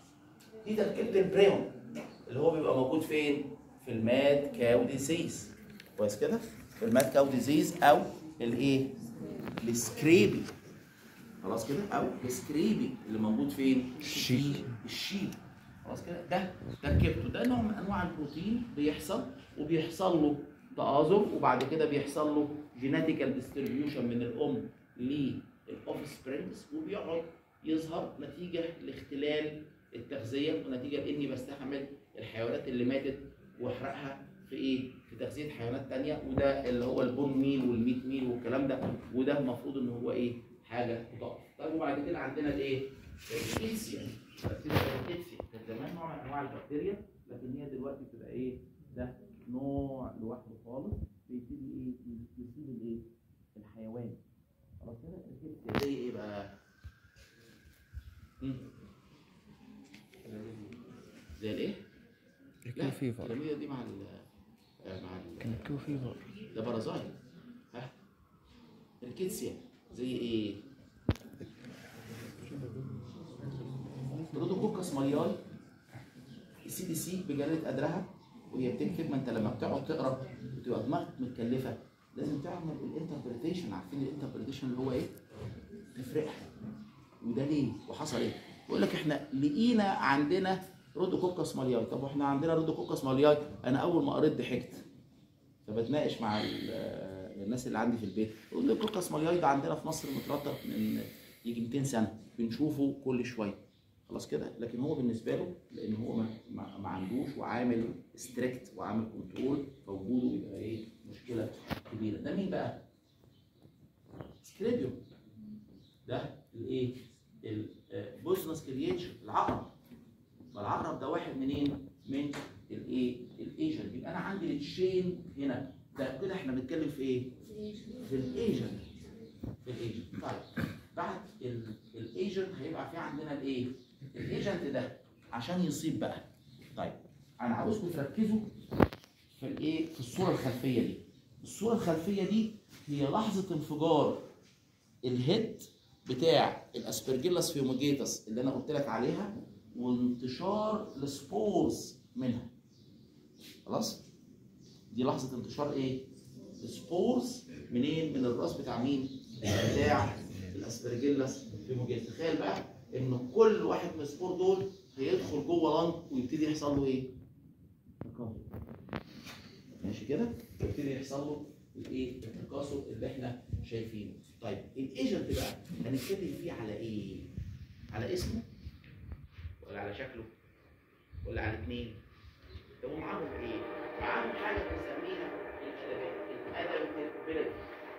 دي تركيبه البريون اللي هو بيبقى موجود فين؟ في الماد كاو ديزيز كويس كده؟ في الماد كاو ديزيز او الايه؟ السكريبي خلاص كده؟ او السكريبي اللي موجود فين؟ الشيب. الشيب خلاص كده؟ ده تركيبته ده نوع من انواع البروتين بيحصل وبيحصل له تآزر وبعد كده بيحصل له جيناتيكال ديستريبيوشن من الام للاوف سبرينجز وبيقعد يظهر نتيجه لاختلال التغذيه ونتيجه لاني بستحمل الحيوانات اللي ماتت واحرقها في ايه؟ في تغذيه حيوانات تانية وده اللي هو البون ميل والميت ميل والكلام ده وده المفروض ان هو ايه؟ حاجه تقف. طيب وبعد كده عندنا الايه؟ الكيتسيا بكتيريا الكيتسيا كانت زمان نوع من انواع البكتيريا لكن هي دلوقتي بتبقى ايه؟ ده نوع لوحده خالص بيبتدي ايه؟ يسيب الايه؟ الحيوان. خلاص كده؟ الكيتسيا زي ايه بقى؟ مم. زي الايه؟ الكيو فيفر الكلامية دي مع ال آه، مع ال كان الكيو فيفر ده بارازايت ها الكيتسيا زي ايه؟ برودوكوكس مالياي السي دي سي بجلالة قدرها وهي بتكتب ما انت لما بتقعد تقرا بتبقى دماغك متكلفه لازم تعمل الانتربريتيشن عارفين الانتربريتيشن اللي هو ايه؟ تفرقها وده ليه؟ وحصل ايه؟ يقول لك احنا لقينا عندنا رودوكوكس مالياي طب واحنا عندنا رودوكوكس مالياي انا اول ما قريت ضحكت فبتناقش مع ال- الناس اللي عندي في البيت يقول لي الكوكس مالياي ده عندنا في مصر مترتب من يجي 200 سنه بنشوفه كل شويه خلاص كده لكن هو بالنسبه له لان هو ما, ما, ما عندوش وعامل ستريكت وعامل كنترول فوجوده بيبقى ايه مشكله كبيره ده مين بقى؟ سكريبيو ده الايه؟ البوزنس كرييشن العقرب فالعقرب ده واحد منين؟ من الايه؟ الايجنت يبقى انا عندي التشين هنا ده كده احنا بنتكلم في ايه؟ في الايجنت في الايجنت طيب بعد ال- الايجنت هيبقى في عندنا الايه؟ الايجنت ده عشان يصيب بقى طيب انا عاوزكم تركزوا في الايه؟ في الصوره الخلفيه دي الصوره الخلفيه دي هي لحظه انفجار الهيد بتاع الاسبرجيلاس فيوميجيتاس اللي انا قلت لك عليها وانتشار السبورز منها خلاص دي لحظه انتشار ايه السبورز منين من الراس بتاع مين بتاع الاسبرجيلاس فيوميجيتاس تخيل بقى ان كل واحد من السبور دول هيدخل جوه لنج ويبتدي يحصل له ايه تكاثر ماشي كده يبتدي يحصل له الايه التكاثر اللي احنا شايفينه طيب الايجنت بقى هنتكلم فيه على ايه على اسمه ولا ولا على شكله ولا على الاثنين طب ومعاهم ايه؟ معاهم حاجه بنسميها الادابيلتي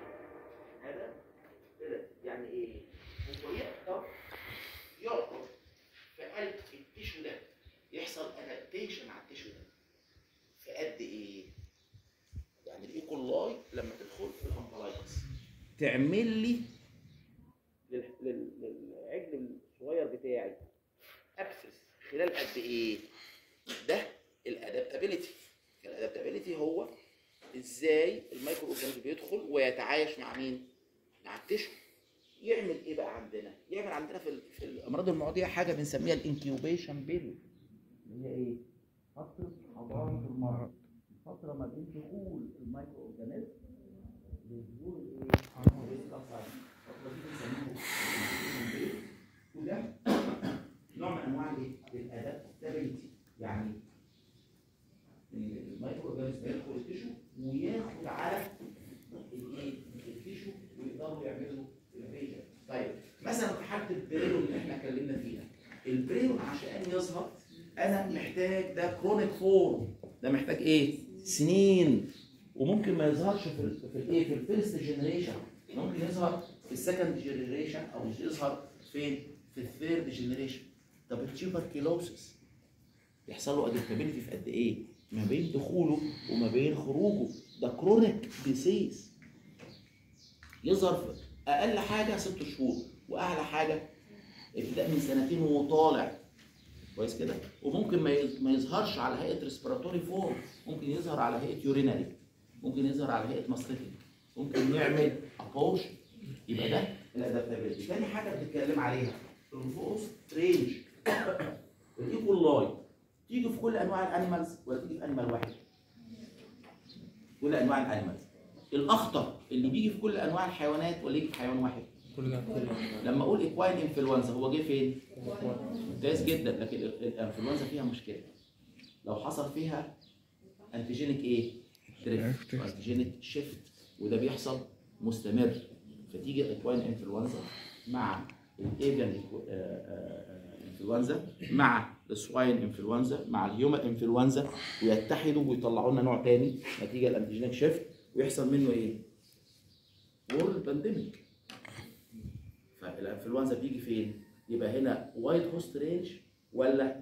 ادابيلتي يعني ايه؟ هو يقدر يقدر في قلب التيشو ده يحصل ادابتيشن على التيشو ده في قد ايه؟ يعني الايكولاي لما تدخل في الامبلايكس تعمل لي لل- لل- للعجل الصغير بتاعي ابسس خلال قد ايه؟ ده الادابتابيلتي الادابتابيلتي هو ازاي المايكرو اورجانيزم بيدخل ويتعايش مع مين؟ مع التشو يعمل ايه بقى عندنا؟ يعمل عندنا في, ال- في الامراض المعديه حاجه بنسميها الانكيوبيشن بيريود اللي هي ايه؟ فتره حضانه المرض فتره ما بين دخول المايكرو اورجانيزم لظهور الايه؟ الفتره دي بنسميها incubation period. وده نوع من انواع الايه؟ الادابتابيلتي يعني المايكرو اورجانيزم يدخل التشو وياخد على الايه؟ التشو ويقدروا يعملوا انفيجن. طيب مثلا في حاله البريون اللي احنا اتكلمنا فيها البريون عشان يظهر انا محتاج ده كرونيك فورم ده محتاج ايه؟ سنين وممكن ما يظهرش في ال في الايه؟ في الفيرست جنريشن ممكن يظهر في السكند جنريشن او يظهر فين؟ في الثيرد جنريشن طب التيوبركيلوسيس يحصل له ادابتابيلتي في قد ايه؟ ما بين دخوله وما بين خروجه ده كرونيك ديسيز يظهر في اقل حاجه ست شهور واعلى حاجه ابتداء من سنتين وطالع كويس كده وممكن ما يظ- ما يظهرش على هيئه ريسبيراتوري فورم ممكن يظهر على هيئه يورينري ممكن يظهر على هيئه ماستيتيك ممكن يعمل ابورشن يبقى ده الادابتابيلتي تاني حاجه بنتكلم عليها الرفوس رينج الايكولاي تيجي في كل انواع الانيمالز ولا تيجي في انيمال واحد كل انواع الانيمالز الاخطر اللي بيجي في كل انواع الحيوانات ولا يجي في حيوان واحد كل ده كل لما اقول اكواين انفلونزا هو جه فين ممتاز جدا لكن ال- الانفلونزا فيها مشكله لو حصل فيها انتيجينيك ايه دريفت انتيجينيك شيفت وده بيحصل مستمر فتيجي الاكواين انفلونزا مع الايفيان انفلونزا مع السواين انفلونزا مع الهيومن انفلونزا ويتحدوا ويطلعوا لنا نوع تاني نتيجه الانتيجينيك شيفت ويحصل منه ايه؟ وورلد بانديميك فالانفلونزا بيجي فين؟ يبقى هنا وايد هوست رينج ولا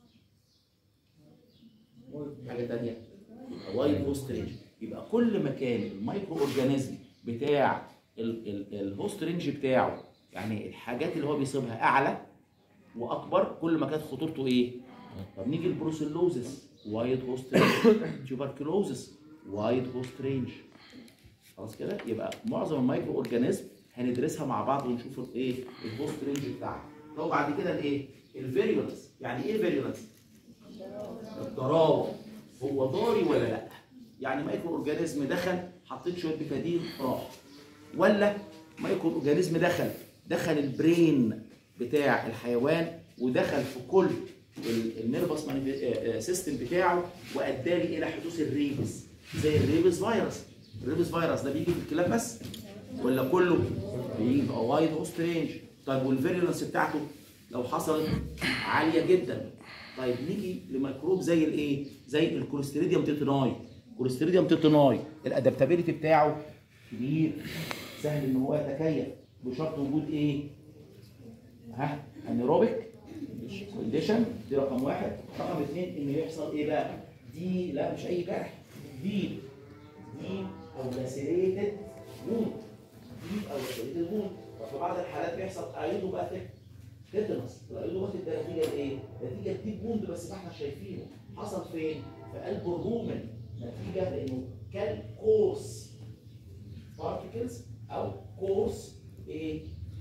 حاجه ثانيه يبقى وايد هوست رينج يبقى كل ما كان المايكرو اورجانيزم بتاع ال- ال- الهوست رينج بتاعه يعني الحاجات اللي هو بيصيبها اعلى واكبر كل ما كانت خطورته ايه؟ طب نيجي البروسيلوزس وايد هوست رينج تيوبركلوزس وايد هوست رينج خلاص كده يبقى معظم المايكرو اورجانيزم هندرسها مع بعض ونشوف الايه الهوست رينج بتاعها طب بعد كده الايه الفيريولنس يعني ايه فيريولنس الضراوه هو ضاري ولا لا يعني مايكرو اورجانيزم دخل حطيت شويه بتادين راح ولا مايكرو اورجانيزم دخل دخل البرين بتاع الحيوان ودخل في كل النيرفس سيستم بتاعه وادالي الى حدوث الريبس زي الريبس فيروس الريبس فيروس ده بيجي في الكلاب بس ولا كله بيبقى وايد هوست رينج طيب والفيريولنس بتاعته لو حصلت عاليه جدا طيب نيجي لميكروب زي الايه زي الكوليستريديوم تيتناي كوليستريديوم تيتناي الادابتابيلتي بتاعه كبير سهل ان هو يتكيف بشرط وجود ايه ها انيروبيك كونديشن دي رقم واحد رقم اثنين ان يحصل ايه بقى دي لا مش اي جرح دي دي او لاسيريتد ووند دي او لاسيريتد ووند وفي بعض الحالات بيحصل ايودوباثيك تيتانوس الايودوباثيك ده نتيجه لايه؟ نتيجه ديب ووند بس ما احنا شايفينه حصل فين؟ في قلب الرومن نتيجه لانه كان كورس بارتكلز او كورس ايه؟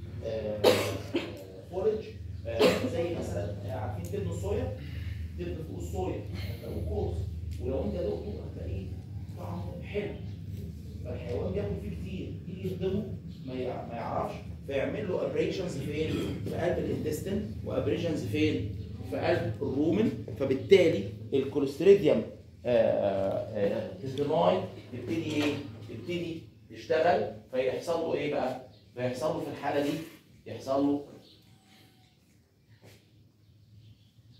فورج زي مثلا آه، عارفين جبن الصويا جبن فوق الصويا هتلاقوه كورس ولو انت دقته هتلاقيه طعمه حلو فالحيوان بياكل فيه كتير يجي يهضمه ما يع- ما يعرفش فيعمل له ابريشنز فين؟ في قلب الانتستين وابريشنز فين؟ في قلب الرومن فبالتالي الكوليستريديوم تستناي تبتدي ايه؟ تبتدي تشتغل فيحصل له ايه بقى؟ فيحصل له في الحاله دي يحصل له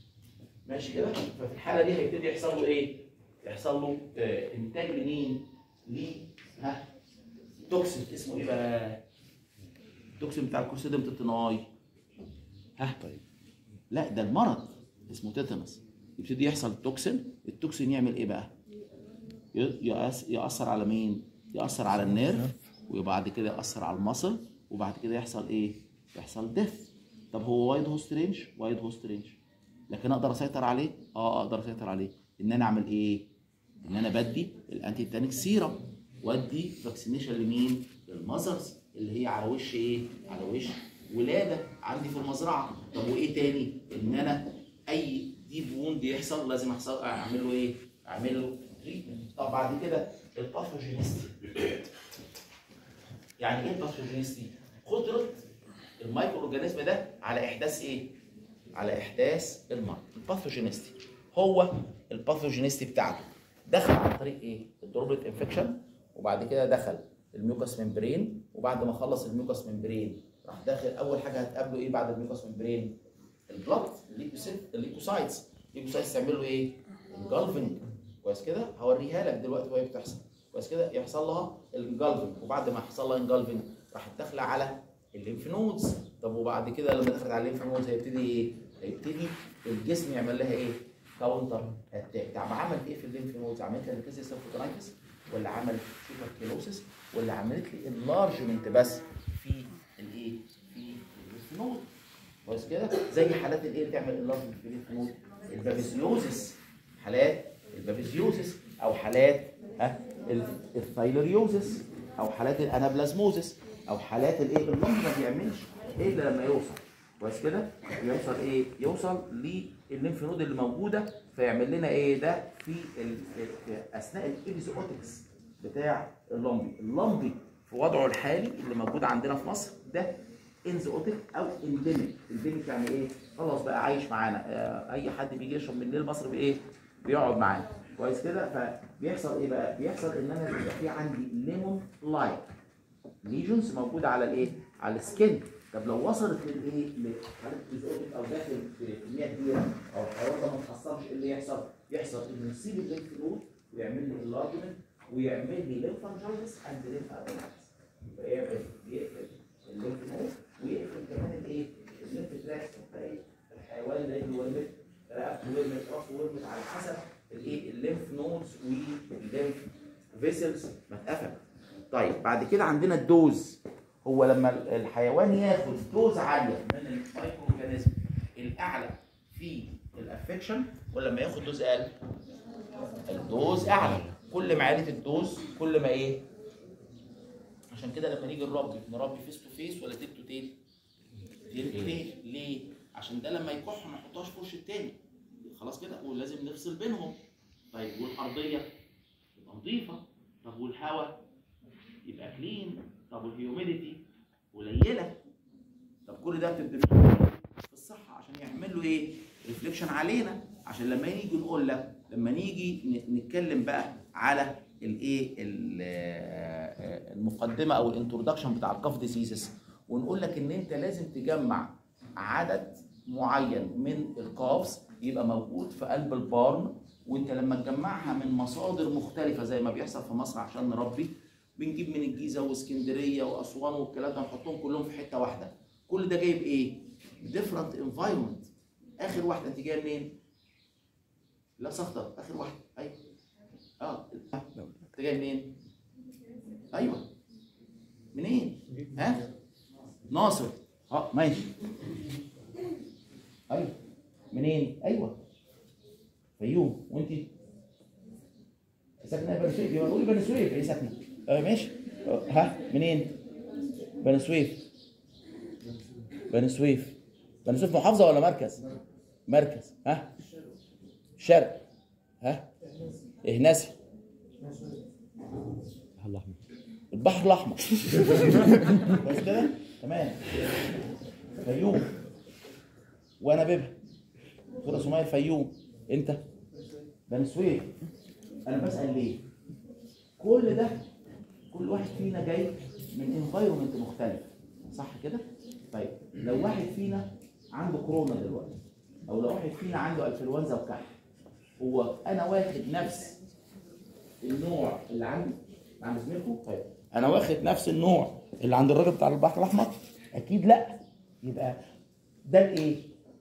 ماشي كده ففي الحاله دي هيبتدي يحصل له ايه يحصل له آه انتاج لمين ليه ها توكسين اسمه ايه بقى التوكسين بتاع الكورسيدم تتناي ها طيب. لا ده المرض اسمه تيتانس يبتدي يحصل توكسين التوكسين يعمل ايه بقى ي- يأس- يأثر على مين يأثر على النيرف وبعد كده يأثر على المصل وبعد كده يحصل ايه يحصل ديث طب هو وايد هوست رينج وايد هوست رينج لكن اقدر اسيطر عليه اه اقدر اسيطر عليه ان انا اعمل ايه ان انا بدي الانتي تانيك سيرم وادي فاكسينيشن لمين للمذرز اللي هي على وش ايه على وش ولاده عندي في المزرعه طب وايه تاني ان انا اي ديب ووند يحصل لازم احصل اعمل له ايه اعمل له تريتمنت طب بعد كده الباثوجينيستي يعني ايه الباثوجينيستي قدره المايكرو اورجانيزم ده على احداث ايه على احداث المرض الباثوجينيستي هو الباثوجينيستي بتاعته دخل عن طريق ايه الدروبلت انفكشن وبعد كده دخل الميوكاس ممبرين وبعد ما خلص الميوكاس ممبرين راح داخل اول حاجه هتقابله ايه بعد الميوكاس ممبرين البلط الليكوسيت الليكوسايتس الليكوسايتس تعمل له ايه الجالفنج كويس كده هوريها لك دلوقتي وهي بتحصل كويس كده يحصل لها الجالفنج وبعد ما يحصل لها الجالفنج راح داخله على الليمف نودز طب وبعد كده لما دخلت على الليمف نودز هيبتدي ايه هيبتدي الجسم يعمل لها ايه كاونتر اتاك طب عمل ايه في الليمف نودز عملت لها كيسي سيرفوترايتس ولا عملت سوبركيلوسيس ولا عملت لي انلارجمنت بس في الايه في الليمف نود كويس كده زي حالات الايه اللي تعمل انلارجمنت في الليمف نود البابيزيوزس حالات البابيزيوزس او حالات ها ال- الثايلوريوزس او حالات الانابلازموزس او حالات الايه اللنج ما بيعملش الا لما يوصل كويس كده يوصل ايه يوصل للليمف نود اللي موجوده فيعمل لنا ايه ده في ال- ال- اثناء الابيزوتكس بتاع اللمبي اللمبي في وضعه الحالي اللي موجود عندنا في مصر ده انزوتيك او انديميك انديميك يعني ايه خلاص بقى عايش معانا آه، اي حد بيجي يشرب من الليل مصر بايه بيقعد معانا كويس كده فبيحصل ايه بقى بيحصل ان انا بيبقى في عندي ليمون لايك ليجونز موجوده على الايه على السكين طب لو وصلت للايه لحاله ايزوتيك او داخل في كميه كبيره او الحيوان ده ما اتحصلش ايه اللي يحصل يحصل انه يسيب الليمف نود ويعمل لي انلارجمنت ويعمل لي ليمفانجايتس اند ليمفادينايتس يبقى يعمل يقفل الليمف نود ويقفل كمان الايه الليمف تراكس بتاعي الحيوان اللي رجله ورمت رقبته ورمت راسه ورمت على حسب الايه الليمف نودز والليمف فيسلز ما اتقفلت طيب بعد كده عندنا الدوز هو لما الحيوان ياخد دوز عاليه من المايكرو اورجانيزم الاعلى في الافكشن ولا لما ياخد دوز اقل الدوز اعلى كل ما عالت الدوز كل ما ايه عشان كده لما نيجي نربي نربي فيس تو فيس ولا تيل تو تيل تيل تو تيل ليه عشان ده لما يكح ما نحطهاش في وش التاني خلاص كده ولازم نفصل بينهم طيب والارضيه تبقى نظيفه طب والهواء يبقى كلين طب والهيوميديتي قليله طب كل ده بتدرسه في الصحه عشان يعمل له ايه ريفليكشن علينا عشان لما نيجي نقول لك لما نيجي ن- نتكلم بقى على الايه ال- آه، المقدمه او الانترودكشن بتاع الكاف ديسيزز ونقول لك ان انت لازم تجمع عدد معين من الكافز يبقى موجود في قلب البارن وانت لما تجمعها من مصادر مختلفه زي ما بيحصل في مصر عشان نربي بنجيب من الجيزه واسكندريه واسوان والكلام ده نحطهم كلهم في حته واحده كل ده جايب ايه؟ ديفرنت انفايرمنت اخر واحده انت جايه منين؟ لا صخطه اخر واحده ايوه اه انت جاي منين؟ ايوه منين؟ ها؟ ناصر اه ماشي ايوه منين؟ ايوه فيوم وانت ساكنه بني سويف يبقى قولي بني سويف ايه ساكنه؟ اه ماشي آه، ها منين؟ بني سويف بني سويف بني سويف محافظه ولا مركز؟ مركز ها؟ شرق ها؟ اهنسي الله البحر الاحمر كويس كده تمام فيوم وانا بيبها دكتوره سمية الفيوم انت بني سويف انا بسال ليه كل ده كل واحد فينا جاي من انفايرمنت مختلف صح كده طيب لو واحد فينا عنده كورونا دلوقتي او لو واحد فينا عنده انفلونزا وكحل هو انا واخد نفس النوع اللي عند عند زميلكم طيب انا واخد نفس النوع اللي عند الراجل بتاع البحر الاحمر اكيد لا يبقى ده الايه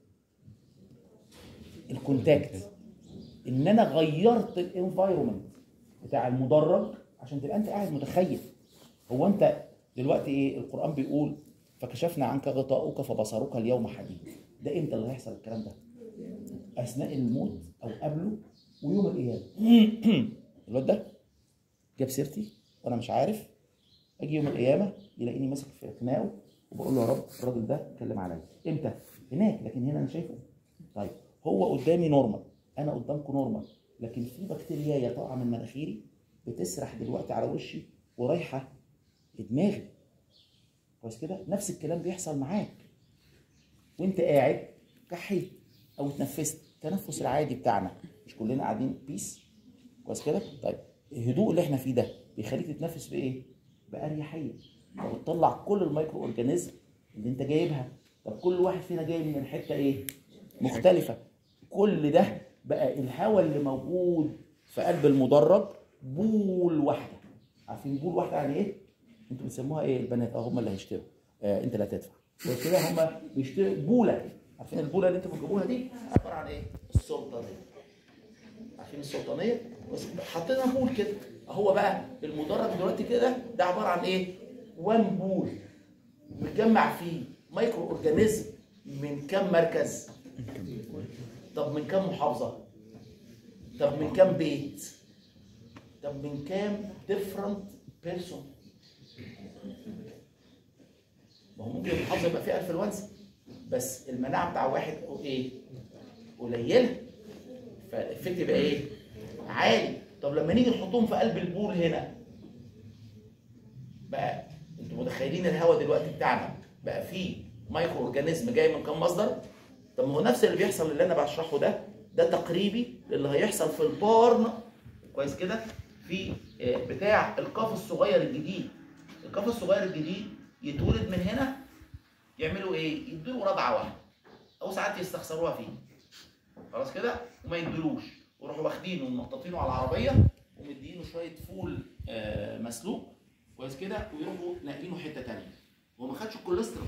الكونتاكت ان انا غيرت الانفايرمنت بتاع المدرج عشان تبقى انت قاعد متخيل هو انت دلوقتي ايه القران بيقول فكشفنا عنك غطاؤك فبصرك اليوم حديد ده امتى اللي هيحصل الكلام ده اثناء الموت او قبله ويوم القيامه الواد ده جاب سيرتي وانا مش عارف اجي يوم القيامه يلاقيني ماسك في خناقه وبقول له يا رب الراجل ده اتكلم عليا امتى هناك لكن هنا انا شايفه طيب هو قدامي نورمال انا قدامكم نورمال لكن في بكتيريا طالعه من مناخيري بتسرح دلوقتي على وشي ورايحه لدماغي كويس كده نفس الكلام بيحصل معاك وانت قاعد كحيت او اتنفست التنفس العادي بتاعنا مش كلنا قاعدين بيس كويس كده طيب الهدوء اللي احنا فيه ده بيخليك تتنفس بايه باريحيه وبتطلع كل الميكرو اورجانيزم اللي انت جايبها طب كل واحد فينا جاي من حته ايه مختلفه كل ده بقى الهواء اللي موجود في قلب المدرج بول واحده عارفين بول واحده يعني ايه انتوا بتسموها ايه البنات اه هم اللي هيشتروا آه انت اللي هتدفع بس كده هم بيشتروا بوله عارفين البوله اللي انتوا بتجيبوها دي عباره عن ايه السلطانيه عارفين السلطانيه بس حطينا بول كده هو بقى المدرج دلوقتي كده ده عباره عن ايه وان بول متجمع فيه مايكرو اورجانيزم من كام مركز طب من كام محافظه طب من كام بيت طب من كام ديفرنت بيرسون ما هو ممكن المحافظه يبقى فيها انفلونزا بس المناعه بتاع واحد ايه قليله فالافكت يبقى ايه عالي طب لما نيجي نحطهم في قلب البول هنا بقى انتوا متخيلين الهواء دلوقتي بتاعنا بقى فيه مايكرو اورجانيزم جاي من كام مصدر طب ما هو نفس اللي بيحصل اللي انا بشرحه ده ده تقريبي للي هيحصل في البارن كويس كده في آه، بتاع القاف الصغير الجديد القاف الصغير الجديد يتولد من هنا يعملوا ايه يدوا رضعه واحده او ساعات يستخسروها فيه خلاص كده وما يدلوش ويروحوا واخدينه ومنططينه على العربيه ومدينه شويه فول آه، مسلوق كويس كده ويروحوا ناقلينه حته تانيه هو ما خدش الكوليسترول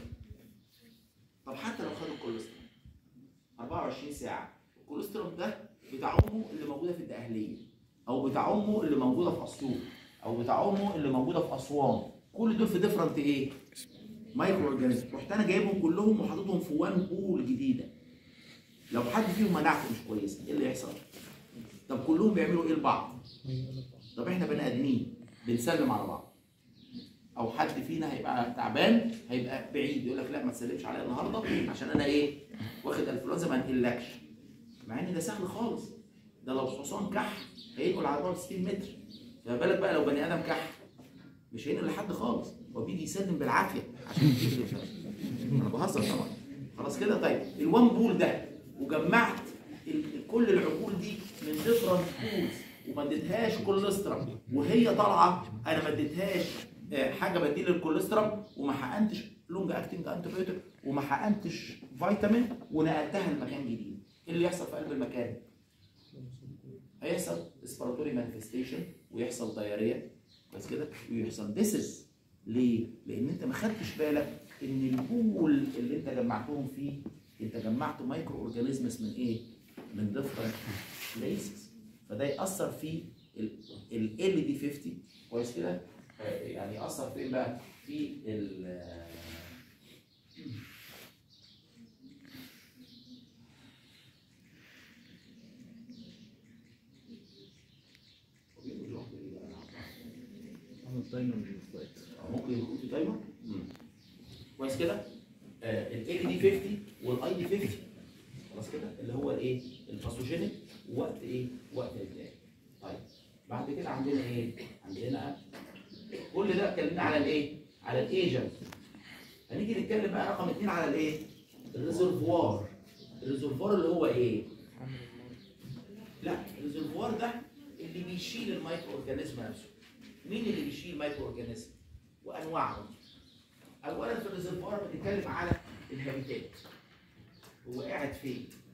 طب حتى لو خد الكوليسترول 24 ساعه الكوليسترول ده بتاع امه اللي موجوده في الدقهليه او بتاع امه اللي موجوده في اسيوط او بتاع امه اللي موجوده في اسوان كل دول في ديفرنت ايه مايكرو اورجانيزم رحت انا جايبهم كلهم وحاططهم في وان بول جديده لو حد فيهم مناعته مش كويسه ايه اللي يحصل طب كلهم بيعملوا ايه لبعض طب احنا بني ادمين بنسلم على بعض او حد فينا هيبقى تعبان هيبقى بعيد يقول لك لا ما تسلمش عليا النهارده عشان انا ايه واخد انفلونزا ما انقلكش مع ان ده سهل خالص ده لو حصان كح هينقل على 64 متر فما بالك بقى لو بني ادم كح مش هينقل لحد خالص هو بيجي يسلم بالعافيه عشان يجيب انا بهزر طبعا خلاص كده طيب الوان بول ده وجمعت ال- كل العقول دي من ديفرنت بولز وما اديتهاش كوليسترول وهي طالعه انا ما اديتهاش آه، حاجه بديل للكوليسترول وما حقنتش لونج اكتنج انتيبيوتيك وما حقنتش فيتامين ونقلتها لمكان جديد ايه اللي يحصل في قلب المكان؟ هيحصل اسبراتوري مانيفستيشن ويحصل دايريا بس كده ويحصل ديسز ليه؟ لان انت ما خدتش بالك ان البول اللي انت جمعتهم فيه انت جمعت مايكرو اورجانيزمز من ايه؟ من ديفرنت بليسز فده ياثر في ال ال دي 50 كويس كده؟ آه، يعني ياثر في ايه بقى؟ في ال عمل دايما من السلايد ممكن يكون في تايمر كويس كده ال دي 50 والاي دي 50 خلاص كده اللي هو الايه الباثوجينيك وقت ايه وقت البدايه طيب بعد كده عندنا ايه عندنا كل ده اتكلمنا على الايه على الايجنت هنيجي نتكلم بقى رقم اثنين على الايه الريزرفوار الريزرفوار اللي هو ايه لا الريزرفوار ده اللي بيشيل المايكرو اورجانيزم نفسه مين اللي بيشيل مايكرو اورجانيزم وانواعهم اولا في الريزرفوار بنتكلم على الهابيتات هو قاعد فين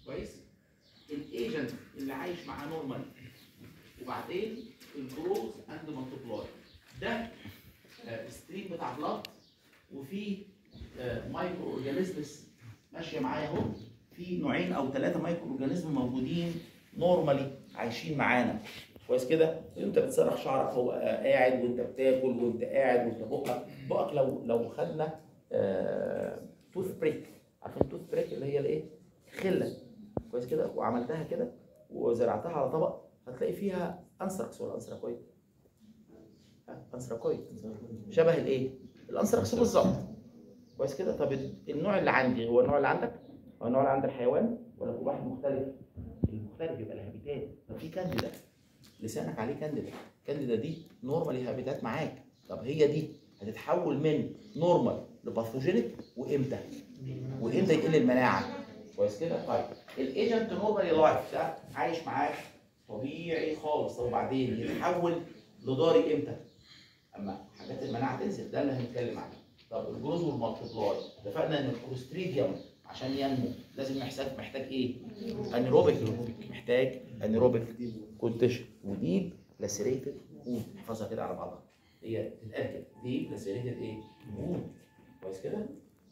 كويس الايجنت اللي عايش معاه نورمال وبعدين الجروث اند مالتيبلاي ده ستريم بتاع بلاد وفي مايكرو اورجانيزمز ماشيه معايا اهو في نوعين او ثلاثه مايكرو اورجانيزم موجودين نورمالي عايشين معانا كويس كده انت بتسرح شعرك هو قاعد وانت بتاكل وانت قاعد وانت بقك بقك لو لو خدنا آه توث بريك عارفين توث بريك اللي هي الايه خله كويس كده وعملتها كده وزرعتها على طبق هتلاقي فيها انثراكس ولا انثراكويد آه، انثراكويد شبه الايه الانثراكس بالظبط كويس كده طب النوع اللي عندي هو النوع اللي عندك هو النوع اللي عند الحيوان ولا كل واحد مختلف المختلف يبقى الهابيتات طب في كانديدا لسانك عليه كانديدا كانديدا دي نورمالي هابيتات معاك طب هي دي هتتحول من نورمال لباثوجينيك وامتى وامتى يقل المناعه كويس كده طيب الايجنت نورمالي لايف ده عايش معاك طبيعي خالص طب وبعدين يتحول لضاري امتى اما حاجات المناعه تنزل ده اللي هنتكلم عنه طب الجروز والمالتيبلاي اتفقنا ان الكوليستريديوم عشان ينمو لازم محتاج محتاج ايه؟ انيروبيك محتاج انيروبيك كونتيشن وديب لاسيريتد وون احفظها كده على بعضها هي تتقال كده ديب لاسيريتد ايه؟ وون كويس كده؟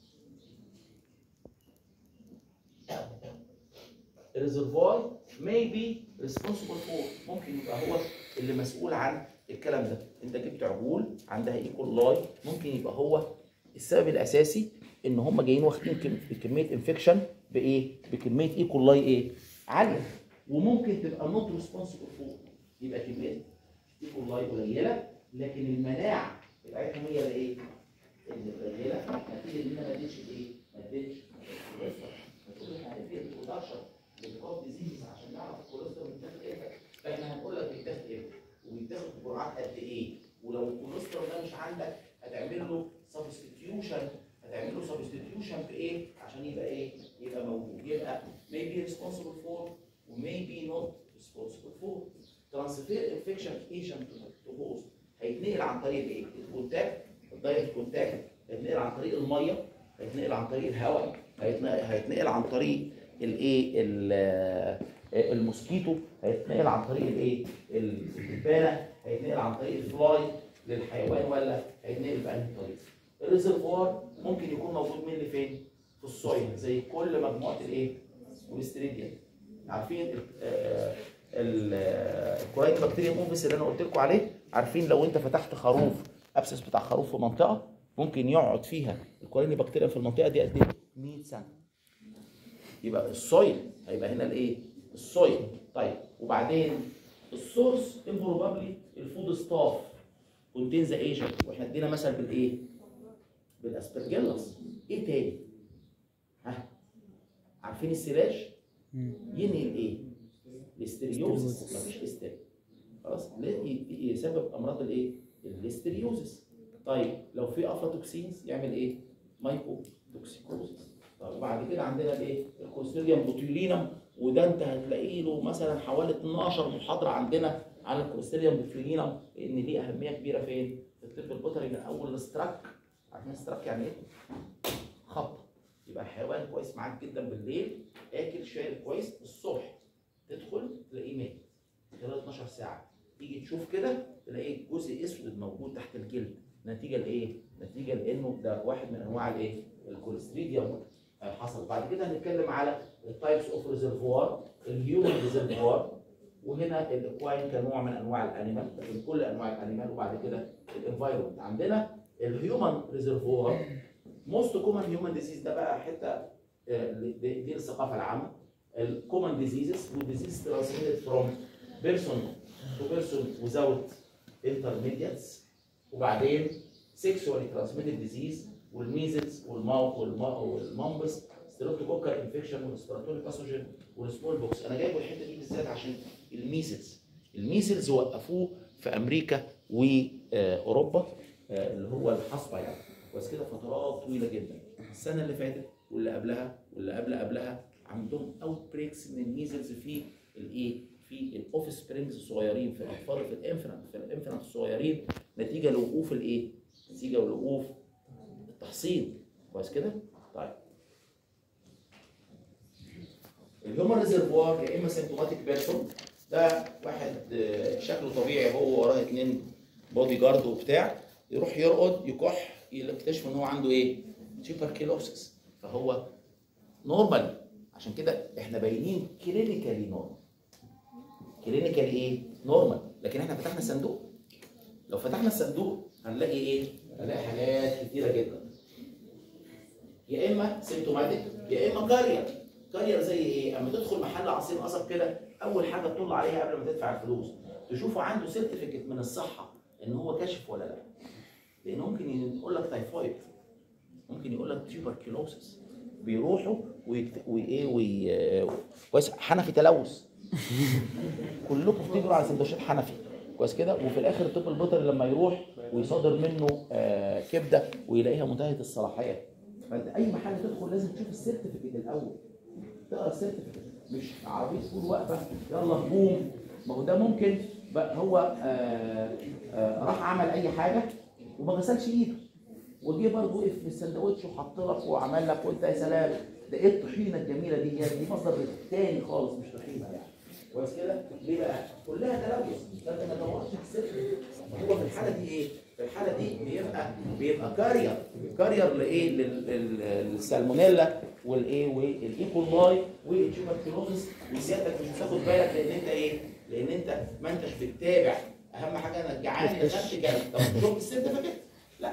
الريزرفوار may be responsible for ممكن يبقى هو اللي مسؤول عن الكلام ده انت جبت عجول عندها ايكولاي ممكن يبقى هو السبب الاساسي ان هم جايين واخدين كم- كميه انفكشن بايه؟ بكميه ايكولاي ايه؟ عاليه وممكن تبقى نوت ريسبونسبل فور يبقى كميه ايكولاي قليله لكن المناعه بتاعتهم هي اللي ايه؟ اللي قليله نتيجه ان انا ما اديتش الايه؟ ما اديتش الكوليسترول فتقول لي هندي البرودكشن للكوب ديزيز عشان نعرف الكوليسترول بيتاخد امتى فاحنا هنقول لك بيتاخد امتى وبيتاخد بجرعات قد ايه ولو الكوليسترول ده مش عندك هتعمل له سبستيتيوشن هتعمل له سبستيتيوشن بايه عشان يبقى ايه يبقى موجود يبقى maybe responsible for و maybe not responsible for transfer infection agent to host هيتنقل عن طريق الايه الكونتاكت الدايركت كونتاكت هيتنقل عن طريق الميه هيتنقل عن طريق الهواء هيتنقل, هيتنقل عن طريق الايه ال- الموسكيتو هيتنقل عن طريق الايه الدبانه هيتنقل عن طريق الفلاي للحيوان ولا هيتنقل بأنهي طريقه الريزرفوار ممكن يكون موجود من اللي فين في السويل زي كل مجموعه الايه والستريديا عارفين آه، ال- آه، الكورايت بكتيريا موفيس اللي انا قلت لكم عليه عارفين لو انت فتحت خروف ابسس بتاع خروف في منطقه ممكن يقعد فيها الكورايني بكتيريا في المنطقه دي قد ايه 100 سنه يبقى السويل هيبقى هنا الايه السويل طيب وبعدين السورس امبروبابلي الفود ستاف كونتين ذا ايجنت واحنا ادينا مثل بالايه بالاسبرجيلس ايه تاني ها عارفين السلاش ينهي الايه الاستريوزس مفيش استري خلاص ليه ي- يسبب امراض الايه الاستريوزس طيب لو في افلاتوكسينز يعمل ايه مايكو توكسيكوزس طب وبعد كده عندنا الايه الكوليستيريوم بوتيولينم وده انت هتلاقي له مثلا حوالي 12 محاضره عندنا عن الكوليستيريوم بوتيولينم لان ليه اهميه كبيره فين في الطب البيطري من اول الاستراك عارفين الاستراك يعني ايه خبطه يبقى حيوان كويس معاك جدا بالليل اكل شارب كويس الصبح تدخل تلاقيه مات خلال 12 ساعه تيجي تشوف كده تلاقيه جزء اسود موجود تحت الجلد نتيجه لايه؟ نتيجه لانه ده واحد من انواع الايه؟ الكوليستريديوم آه، حصل بعد كده هنتكلم على التايبس اوف ريزرفوار الهيومن ريزرفوار وهنا الاكواين كنوع من انواع الانيمال لكن كل انواع الانيمال وبعد كده الانفايرمنت عندنا الهيومن ريزرفوار موست كومن هيومن ديزيز ده بقى حته آه، دي, دي الثقافه العامه الكومن ديزيزز والديزيز ترانسميتد فروم بيرسون تو بيرسون without intermediates وبعدين سيكشوالي ترانسميتد ديزيز والميزلز والماو والماو والمامبس ستريبتوكوكال انفكشن والريسبيراتوري باثوجين والسمول بوكس انا جايب الحته دي بالذات عشان الميسلز الميسلز وقفوه في امريكا واوروبا آه، اللي هو الحصبه يعني بس كده فترات طويله جدا السنه اللي فاتت واللي قبلها واللي قبل قبلها عندهم اوت بريكس من الميزلز في الايه في الاوف سبرينجز الصغيرين في الاطفال في الانفنت في الانفنت الصغيرين نتيجه لوقوف الايه نتيجه لوقوف التحصين كويس كده طيب الهيومن ريزرفوار يا اما سيمتوماتيك بيرسون ده واحد آه، شكله طبيعي هو وراه اتنين بودي جارد وبتاع يروح يرقد يكح يكتشف ان هو عنده ايه؟ تيوبركيلوسيس فهو نورمال عشان كده احنا باينين كلينيكالي نورمال كلينيكالي ايه؟ نورمال لكن احنا فتحنا الصندوق لو فتحنا الصندوق هنلاقي ايه؟ هنلاقي حاجات كتيره جدا يا اما سيمتوماتيك يا اما كارير كارير زي ايه؟ اما تدخل محل عصير قصب كده اول حاجه تطل عليها قبل ما تدفع الفلوس تشوفه عنده سيرتيفيكت من الصحه ان هو كاشف ولا لا لان ممكن يقول لك تايفويد ممكن يقول لك تيوبركيلوسيس بيروحوا ويكت... وايه وي... كويس حنفي تلوث كلكم بتجروا على سندوتشات حنفي كويس كده وفي الاخر الطب البيطري لما يروح ويصادر منه آه كبده ويلاقيها منتهيه الصلاحيه فانت اي محل تدخل لازم تشوف السيرتيفيكت الاول تقرا السيرتيفيكت مش عربيه فول واقفه يلا هجوم ما هو ده ممكن بقى هو آه آه راح عمل اي حاجه وما غسلش ايده وجه برضه وقف في السندوتش وحط لك وعمل لك وانت يا سلام ده ايه الطحينه الجميله دي هي دي مصدر تاني خالص مش طحينه يعني كويس كده ليه بقى؟ كلها تلوث فانت ما تدورش في السر هو في الحاله دي ايه؟ في الحاله دي بيبقى بيبقى كارير كارير لايه؟ لل- لل- للسالمونيلا والايه والايكولاي والتيوبركلوزس وسيادتك مش بتاخد بالك لان انت ايه؟ لان انت ما انتش بتتابع اهم حاجه انا جعان يا خدت جنب طب شوف الست فاكر؟ لا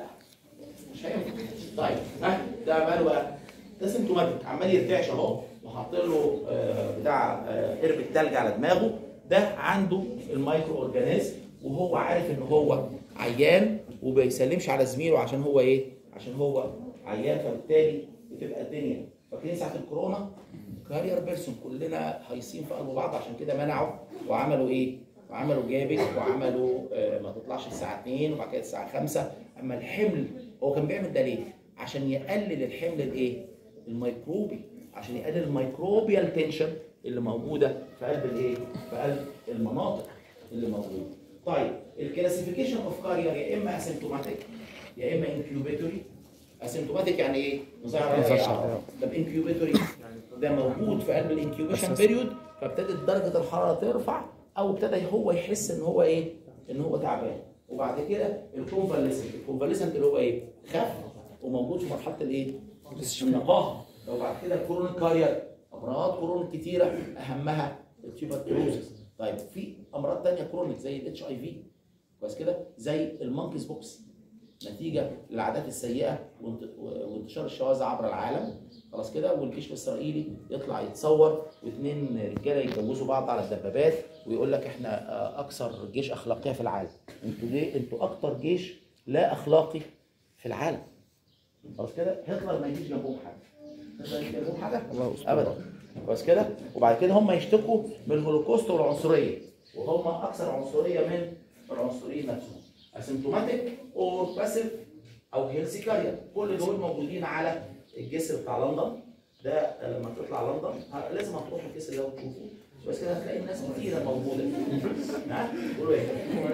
مش هينفع طيب ها ده ماله بقى؟ ده سيمتوماتيك عمال يرتعش اهو وحاط له آه، بتاع آه، قرب التلج على دماغه ده عنده المايكرو اورجانيزم وهو عارف ان هو عيان وبيسلمش على زميله عشان هو ايه؟ عشان هو عيان فبالتالي بتبقى الدنيا فاكرين ساعه الكورونا كارير بيرسون كلنا هايصين في قلب بعض عشان كده منعوا وعملوا ايه؟ وعملوا جابك وعملوا آه، ما تطلعش الساعه 2 وبعد كده الساعه 5 اما الحمل هو كان بيعمل ده ليه؟ عشان يقلل الحمل الايه؟ الميكروبي عشان يقلل الميكروبيال تنشن اللي موجوده في قلب الايه؟ في قلب المناطق اللي موجوده. طيب الكلاسيفيكيشن اوف كارير يا اما اسيمتوماتيك يا اما انكيوبيتوري اسيمتوماتيك يعني ايه؟ مظاهر على أي أعراض. طب انكيوبيتوري ده موجود في قلب الانكيوبيشن بيريود فابتدت درجه الحراره ترفع او ابتدى هو يحس ان هو ايه؟ ان هو تعبان وبعد كده الكونفاليسنت الكونفاليسنت اللي هو ايه؟ خف وموجود في مرحله الايه؟ النقاهه لو بعد كده الكورونا كارير امراض كورونا كتيره اهمها التيوبركلوزس طيب في امراض تانية كرونيك زي الاتش اي في كويس كده زي المونكيز بوكس نتيجه للعادات السيئه وانت- وانتشار الشواذ عبر العالم خلاص كده والجيش الاسرائيلي يطلع يتصور واثنين رجاله يتجوزوا بعض على الدبابات ويقول لك احنا آه، اكثر جيش اخلاقيه في العالم انتوا ليه انتوا اكتر جيش لا اخلاقي في العالم خلاص كده هتلر ما يجيش جنبهم حاجه هتلر يجي جنبهم حاجه ابدا كويس كده وبعد كده هم يشتكوا من الهولوكوست والعنصريه وهم اكثر عنصريه من العنصريين نفسهم اسيمتوماتيك اور باسيف او هيلثي كارير كل دول موجودين على الجسر بتاع لندن ده لما تطلع لندن ه- لازم هتروح الجسر ده وتشوفه بس كده هتلاقي الناس كتيره موجوده ها تقولوا ايه؟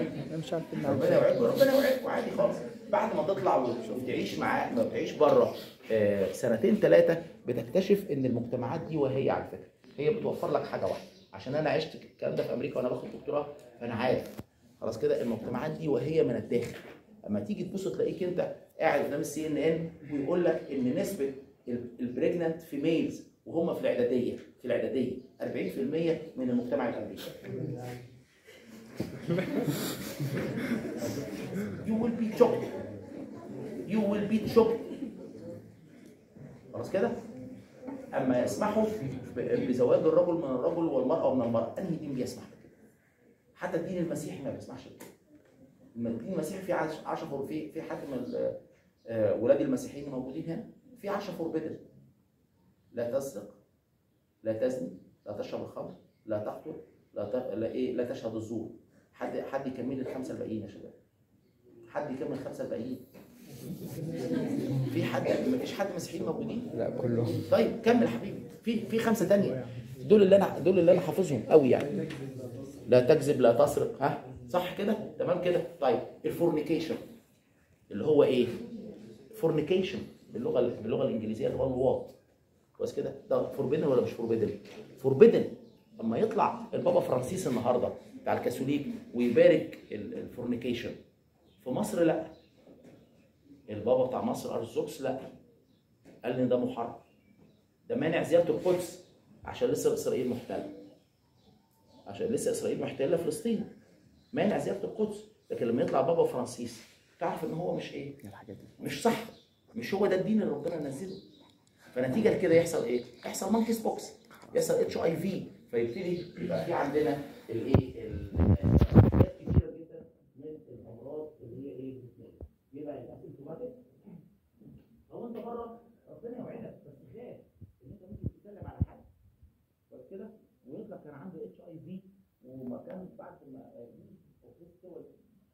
مش عارف ان ربنا يوعدكم ربنا يوعدكم عادي خالص بعد ما تطلع وتعيش معاه ما بتعيش بره آه، سنتين ثلاثه بتكتشف ان المجتمعات دي وهي على فكره هي بتوفر لك حاجه واحده عشان انا عشت الكلام ده في امريكا وانا باخد دكتوراه فانا عارف خلاص كده المجتمعات دي وهي من الداخل اما تيجي تبص تلاقيك انت قاعد قدام السي ان ان ويقول لك ان نسبه البريجننت فيميلز وهم في الاعداديه في الاعداديه 40% من المجتمع الامريكي you will be shocked you will be shocked خلاص كده اما يسمحوا ب- بزواج الرجل من الرجل والمراه من المراه انهي دين بيسمح بكده حتى الدين المسيحي ما بيسمحش بكده الم- الدين المسيحي في عش- عشر فور- في في حد من ال- آه، ولاد المسيحيين موجودين هنا في عشرة فوربيدن لا تسرق لا تزني لا تشرب الخمر لا تقتل لا ت... لا ايه لا تشهد الزور حد حد يكمل لي الخمسه الباقيين يا شباب حد يكمل الخمسه الباقيين في حد مفيش حد مسيحيين موجودين لا كلهم طيب كمل حبيبي في في خمسه تانية دول اللي انا دول اللي انا حافظهم قوي يعني لا تكذب لا تسرق ها صح كده تمام كده طيب الفورنيكيشن اللي هو ايه فورنيكيشن باللغه باللغه الانجليزيه اللي هو الواط كويس كده ده فوربيدن ولا مش فوربيدن فوربيدن اما يطلع البابا فرانسيس النهارده بتاع الكاثوليك ويبارك ال- الفورنيكيشن في مصر لا البابا بتاع مصر ارثوذكس لا قال لي ده محرم ده مانع زياره القدس عشان لسه اسرائيل محتله عشان لسه اسرائيل محتله فلسطين مانع زياره القدس لكن لما يطلع بابا فرانسيس تعرف ان هو مش ايه الحاجات دي مش صح مش هو ده الدين اللي ربنا نزله فنتيجه لكده يحصل ايه؟ يحصل مانكيز بوكس يحصل اتش اي في فيبتدي يبقى في عندنا الايه ال- حاجات كتيره جدا من الامراض اللي هي ايه بتتنقل. يبقى الاسيمتوماتيك هو انت بره ربنا يوعدك بس خاف ان انت ممكن تتكلم على حد بس كده ويطلع كان عنده اتش اي في وما كان بعد ما اوفيس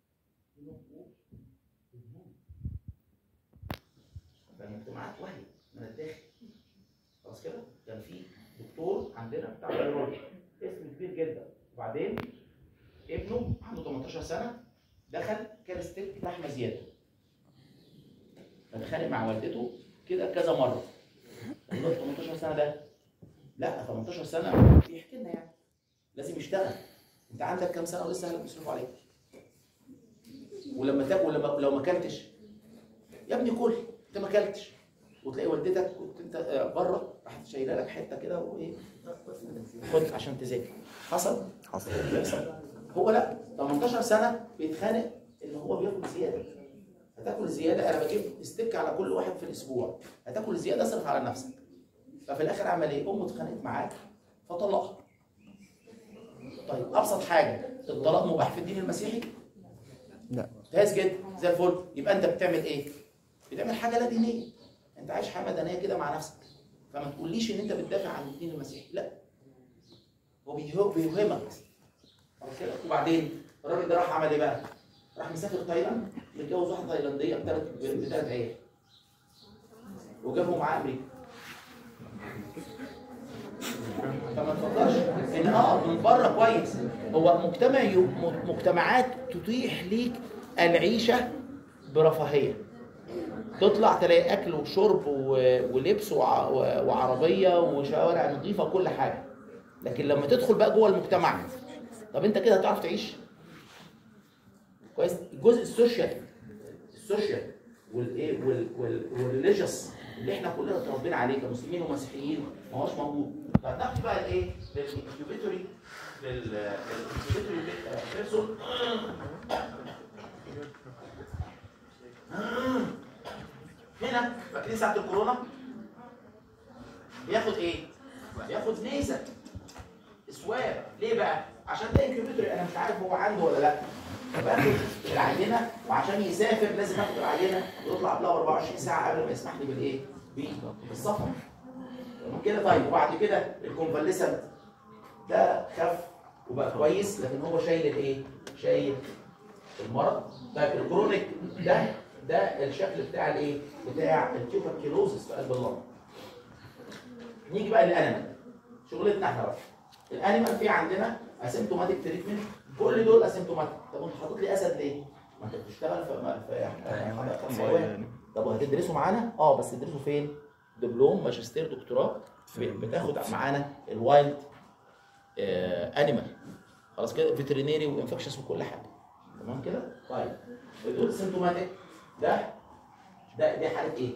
فالمجتمعات وهي من الداخل خلاص كده كان في دكتور عندنا بتاع بيولوجي اسم كبير جدا وبعدين ابنه عنده 18 سنه دخل كان ستيك لحمه زياده فاتخانق مع والدته كده كذا مره قال له 18 سنه ده لا 18 سنه بيحكي لنا يعني لازم يشتغل انت عندك كام سنه ولسه اهلك بيصرفوا عليك ولما تاكل ولما لو ما اكلتش يا ابني كل انت ما اكلتش وتلاقي والدتك كنت انت بره راحت شايله لك حته كده وايه خد عشان تذاكر حصل؟ حصل بيحصل هو لا 18 سنه بيتخانق ان هو بياكل زياده هتاكل زياده انا بجيب ستيك على كل واحد في الاسبوع هتاكل زياده اصرف على نفسك ففي الاخر عمل ايه؟ امه اتخانقت معاه فطلقها طيب ابسط حاجه الطلاق مباح في الدين المسيحي؟ لا ممتاز جدا زي الفل يبقى انت بتعمل ايه؟ بتعمل حاجه لا دينيه انت عايش حياه مدنيه كده مع نفسك فما تقوليش ان انت بتدافع عن الدين المسيحي لا هو بيهو- بيوهمك خلاص كده؟ وبعدين الراجل ده راح عمل ايه بقى؟ راح مسافر تايلاند متجوز واحده تايلانديه بثلاث بثلاث عيال وجابهم معاه امريكا فما تفكرش ان اه من بره كويس هو مجتمع يو- م- مجتمعات تتيح ليك العيشه برفاهيه تطلع تلاقي اكل وشرب و- ولبس وع- و- وعربيه وشوارع نظيفه وكل حاجه لكن لما تدخل بقى جوه المجتمع طب انت كده هتعرف تعيش كويس الجزء السوشيال السوشيال والايه وال- وال- والريليجيوس اللي احنا كلنا اتربينا عليه كمسلمين ومسيحيين ما هوش موجود فناخد بقى الايه للانكيوبيتوري للانكيوبيتوري بيرسون هنا فاكرين ساعه الكورونا بياخد ايه؟ بياخد نيزك اسواب ليه بقى؟ عشان ده انكيوبيتوري انا مش عارف هو عنده ولا لا فباخد العينه وعشان يسافر لازم اخد العينه ويطلع قبلها ب 24 ساعه قبل ما يسمح لي بالايه؟ بالسفر تمام كده طيب وبعد كده الكونفاليسنت ده خف وبقى كويس لكن هو شايل الايه؟ شايل المرض طيب الكرونيك ده ده الشكل بتاع الايه؟ بتاع التيوبركلوزس في قلب اللنج نيجي بقى للانيمال شغلتنا احنا بقى الانيمال في عندنا اسيمتوماتيك تريتمنت كل دول اسيمتوماتيك طب انت حاطط لي اسد ليه؟ ما انت بتشتغل في في حديقه حيوان طب وهتدرسوا معانا؟ اه بس تدرسوا فين؟ دبلوم ماجستير دكتوراه بتاخد معانا الوايلد انيمال خلاص كده فيترينيري وانفكشنز وكل حاجه تمام كده؟ طيب دول سيمتوماتيك ده ده دي حاله ايه؟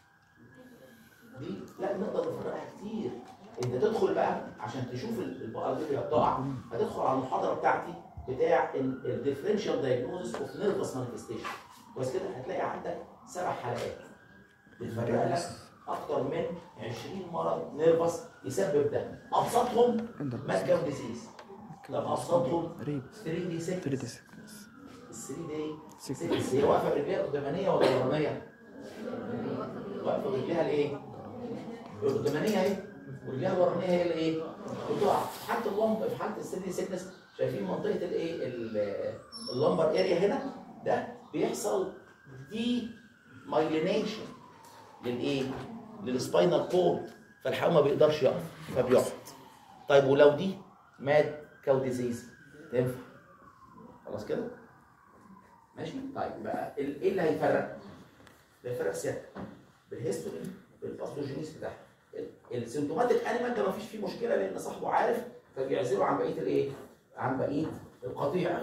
دي لا نقدر نفرقها كتير انت تدخل بقى عشان تشوف ال- البقره دي وهي بتقع هتدخل على المحاضره بتاعتي بتاع الديفرنشال دايجنوزس اوف نيرفس مانيفستيشن بس كده هتلاقي عندك سبع حلقات بتفرق لك اكتر من 20 مرض نيرفس يسبب ده ابسطهم ماكام ديزيز طب ابسطهم ريب 3 دي 6 3 دي ال 3 دي 6 هي واقفه برجليها القدامانيه ولا الورانيه؟ واقفه برجليها الايه؟ القدامانيه اهي ورجليها الورانيه هي الايه؟ بتقع حتى اللمب في حاله السيدي سيكنس شايفين منطقه الايه؟ ال- اللمبر اريا هنا ده بيحصل دي مايلينيشن للايه؟ للسباينال كورد فالحيوان ما بيقدرش يقف فبيقعد طيب ولو دي ماد كاو ديزيز تنفع خلاص كده؟ ماشي؟ طيب بقى ال- ايه اللي هيفرق؟ اللي هيفرق سيادتك بالهيستوري بالباثوجينيس بتاعها السيمتوماتيك انيمال ده مفيش فيه مشكله لان صاحبه عارف فبيعزله عن بقيه الايه؟ عن بقيه القطيع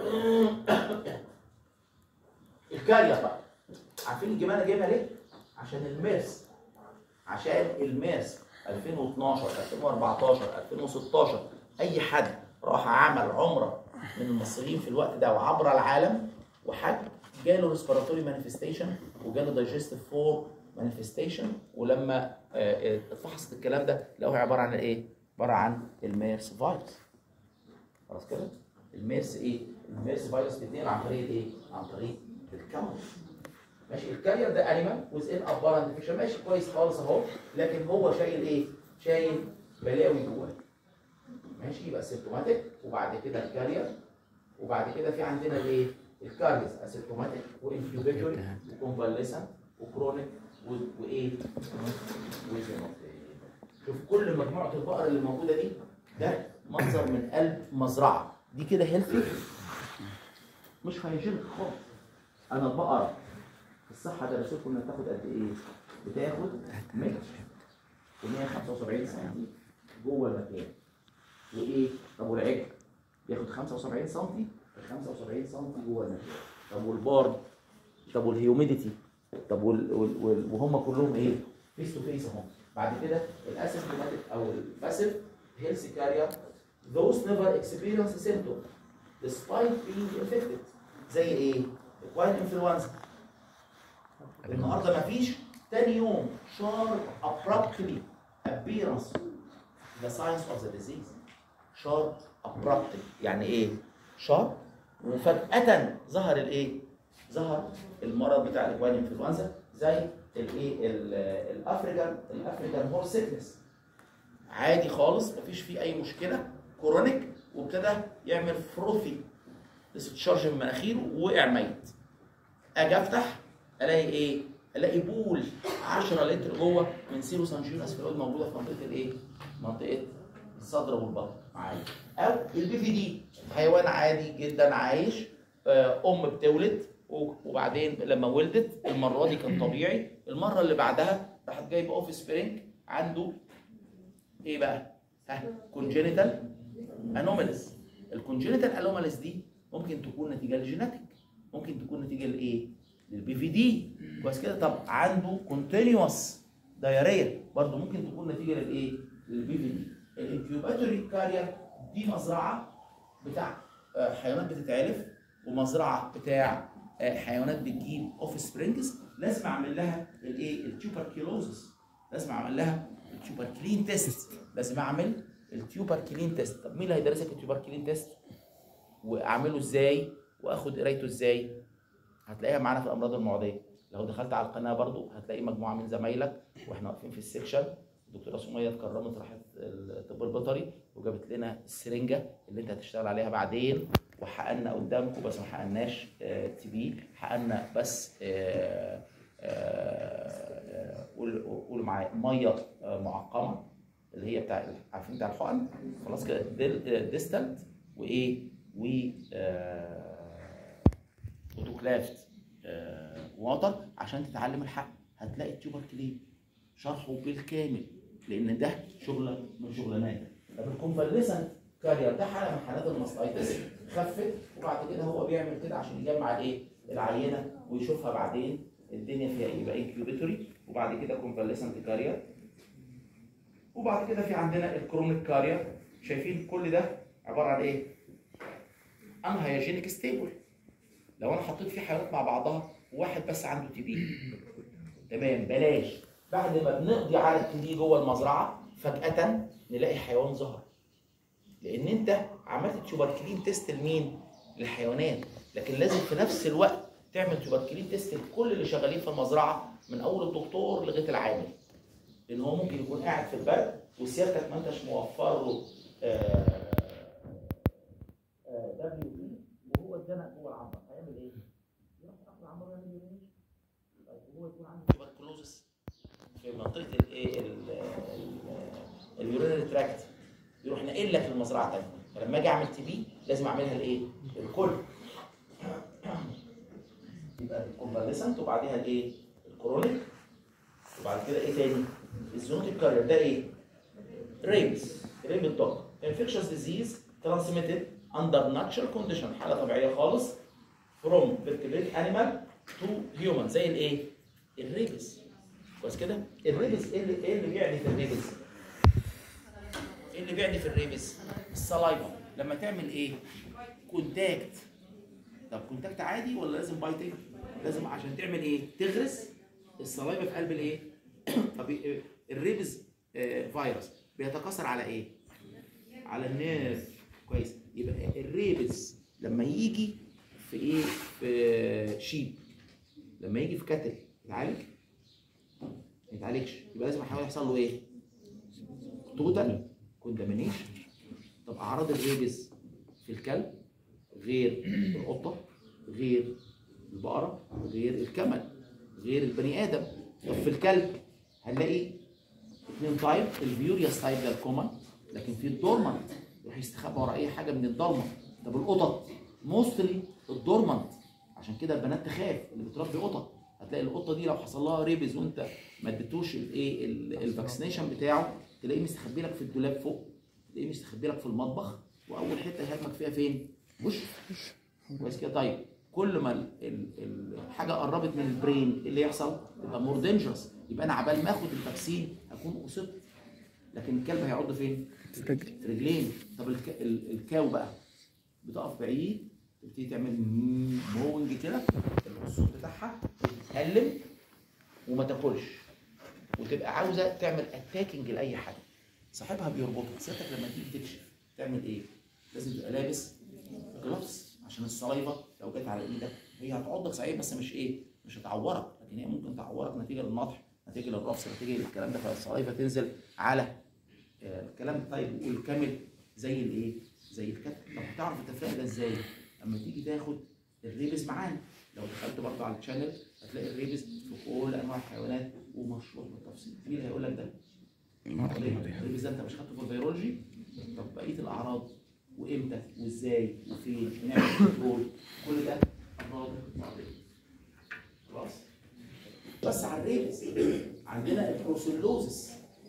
الكارير بقى عارفين الجمانه جايبها ليه؟ عشان الميرس عشان الميرس 2012 2014 2016 اي حد راح عمل عمره من المصريين في الوقت ده وعبر العالم وحد جاله ريسبيراتوري مانيفستيشن وجاله دايجستيف فور مانيفستيشن ولما آه، آه، اتفحصت الكلام ده لقوها عباره عن ايه؟ عباره عن الميرس فيروس خلاص كده؟ الميرس ايه؟ الميرس فيروس بيتنقل عن طريق ايه؟ عن طريق الكون ماشي الكارير ده انيمال ويز ان ابارنت فيشن ماشي كويس خالص اهو لكن هو شايل ايه؟ شايل بلاوي جواه ماشي يبقى سيمتوماتيك وبعد كده الكارير وبعد كده في عندنا الايه؟ الكاريز اسيمتوماتيك وانكيوبيتوري وكونفاليسنت وكرونيك و- وايه؟ وزينوتيك. شوف كل مجموعه البقر اللي موجوده دي ده منظر من قلب مزرعه دي كده هيلثي مش هيجينيك خالص انا البقره في الصحه درسوا لكم انها بتاخد قد ايه؟ بتاخد متر و175 سم جوه المكان وايه؟ طب والعجل بياخد 75 سم 75 سم جوه المكان طب والبارد طب والهيوميديتي طب وال... وال... وال... وهم كلهم ايه؟ فيس تو فيس اهو بعد كده الاسيمتوماتيك او الباسيف هيلث كارير those never experience symptoms despite being infected زي ايه؟ equine influenza النهارده مفيش تاني يوم شار abruptly appearance the signs of the disease شار abruptly يعني ايه؟ شار وفجأة ظهر الايه؟ ظهر المرض بتاع الاكوان انفلونزا زي الايه ال- الافريكان الافريكان هور سيكنس عادي خالص مفيش فيه اي مشكله كورونيك وابتدى يعمل فروثي استشارج من مناخيره ووقع ميت اجي افتح الاقي ايه؟ الاقي بول 10 لتر جوه من سيرو سانجينس فلويد موجوده في منطقه الايه؟ منطقه الصدر والبطن عادي او البي في دي حيوان عادي جدا عايش آه، ام بتولد و- وبعدين لما ولدت المره دي كان طبيعي المره اللي بعدها راحت جايبه اوف سبرينج عنده ايه بقى؟ ها كونجينيتال انوماليز الكونجينيتال انوماليز دي ممكن تكون نتيجه للجيناتيك ممكن تكون نتيجه لايه؟ للبي في دي كويس كده طب عنده كونتينيوس دايريا برضه ممكن تكون نتيجه للايه؟ للبي في دي الانكيوباتوري كارير دي مزرعه بتاع آه، حيوانات بتتعلف ومزرعه بتاع آه، حيوانات بتجيب اوف سبرينجز لازم اعمل لها الايه؟ التوبركيلوزس لازم اعمل لها التوبركلين تيست لازم اعمل التوبركلين تيست طب مين اللي هيدرسك التوبركلين تيست واعمله ازاي واخد قرايته ازاي هتلاقيها معانا في الامراض المعديه لو دخلت على القناه برضو هتلاقي مجموعه من زمايلك واحنا واقفين في السكشن الدكتوره سميه اتكرمت راحت الطب البيطري وجابت لنا السرنجه اللي انت هتشتغل عليها بعدين وحققنا قدامكم بس ما حققناش تي بي حققنا بس آه، آه، آه، قول قول معايا ميه آه، معقمه اللي هي بتاع عارفين بتاع الحقن خلاص كده ديل- ديستالت وايه و اوتوكلافت ووتر عشان تتعلم الحق هتلاقي التيوبر كلين شرحه بالكامل لان ده شغله من شغلانات طب الكونفاليسنت كارير ده حاله من حالات الماستايتس خفت وبعد كده هو بيعمل كده عشان يجمع الايه العينه ويشوفها بعدين الدنيا فيها ايه يبقى انكيوبيتوري وبعد كده كونفاليسنت كارير وبعد كده في عندنا الكرونيك كارير شايفين كل ده عباره عن ايه؟ ان هيجينيك ستيبل لو انا حطيت فيه حيوانات مع بعضها وواحد بس عنده تي بي تمام بلاش بعد ما بنقضي على التي بي جوه المزرعه فجاه نلاقي حيوان ظهر لان انت عملت تيوبركلين تيست لمين؟ للحيوانات لكن لازم في نفس الوقت تعمل تيوبركلين تيست لكل اللي شغالين في المزرعه من اول الدكتور لغايه العامل لان هو ممكن يكون قاعد في البرد وسيادتك ما انتش موفر له دبليو بي وهو اتزنق جوه العنبر هيعمل ايه؟ يروح ياخد العنبر ويعمل يورينيشن طيب وهو يكون عنده تبركلوزس في منطقه الايه اليورينري تراكت يروح ناقل لك المزرعه تاني فلما اجي اعمل تي بي لازم اعملها الايه؟ الكل يبقى الكونفاليسنت وبعديها الايه؟ الكرونيك وبعد كده ايه تاني؟ الزونوتيك كارير ده ايه؟ ريبس ريب الدوج infectious disease transmitted under natural condition حاله طبيعيه خالص from vertebrate animal to human زي الايه؟ الريبس كويس كده؟ الريبس ايه اللي ايه اللي بيعني في الريبس؟ ايه اللي بيعني في الريبس؟ السلايفا لما تعمل ايه؟ كونتاكت طب كونتاكت عادي ولا لازم بايتنج؟ لازم عشان تعمل ايه؟ تغرس السلايفا في قلب الايه؟ طب إيه؟ الريبس آه، فيروس بيتكاثر على ايه؟ على النيرف كويس يبقى الريبس لما يجي في ايه؟ في شيب لما يجي في كتل يتعالج؟ ما يتعالجش يبقى لازم احاول يحصل له ايه؟ توتال كوندامينيشن طب اعراض الريبس في الكلب غير القطه غير البقره غير الكمل غير البني ادم طب في الكلب هنلاقي اثنين تايب الفيوريوس تايب ده الكومن لكن في الدورمنت يروح يستخبى ورا اي حاجه من الضلمه طب القطط موستلي الدورمنت عشان كده البنات تخاف اللي بتربي قطط هتلاقي القطه دي لو حصل لها ريبز وانت ما اديتوش الايه ال- الفاكسينيشن بتاعه تلاقيه مستخبي لك في الدولاب فوق تلاقيه مستخبي لك في المطبخ واول حته يهاجمك فيها فين؟ وش كويس كده طيب كل ما ال- ال- الحاجه قربت من البرين إيه اللي يحصل يبقى مور دينجرس يبقى انا عبال ما اخد الفاكسين اكون اصبت لكن الكلب هيعض فين؟ في رجلي في رجلين طب الك... ال- الكاو بقى بتقف بعيد تبتدي تعمل موينج كده الصوت بتاعها تتكلم وما تاكلش وتبقى عاوزه تعمل اتاكينج لاي حاجه صاحبها بيربطها سيادتك لما تيجي تكشف تعمل ايه؟ لازم تبقى لابس جلافز عشان الصلايبه لو جت على ايدك هي هتعضك صحيح بس مش ايه؟ مش هتعورك لكن هي ممكن تعورك نتيجه للنطح نتيجه للرفس نتيجه للكلام ده فالصلايبه تنزل على آه، الكلام طيب والكامل زي الايه؟ زي الكتف طب هتعرف التفرقه ده ازاي؟ اما تيجي تاخد الريبس معانا لو دخلت برضه على الشانل هتلاقي الريبس في كل انواع الحيوانات ومشروح بالتفصيل مين اللي هيقول لك ده؟ الريبس ده انت مش خدته في الفيرولوجي؟ طب بقيه الاعراض وامتى وازاي وفين ونعمل كنترول كل ده امراض مرضيه خلاص؟ بس على الريبس عندنا البروسيلوزس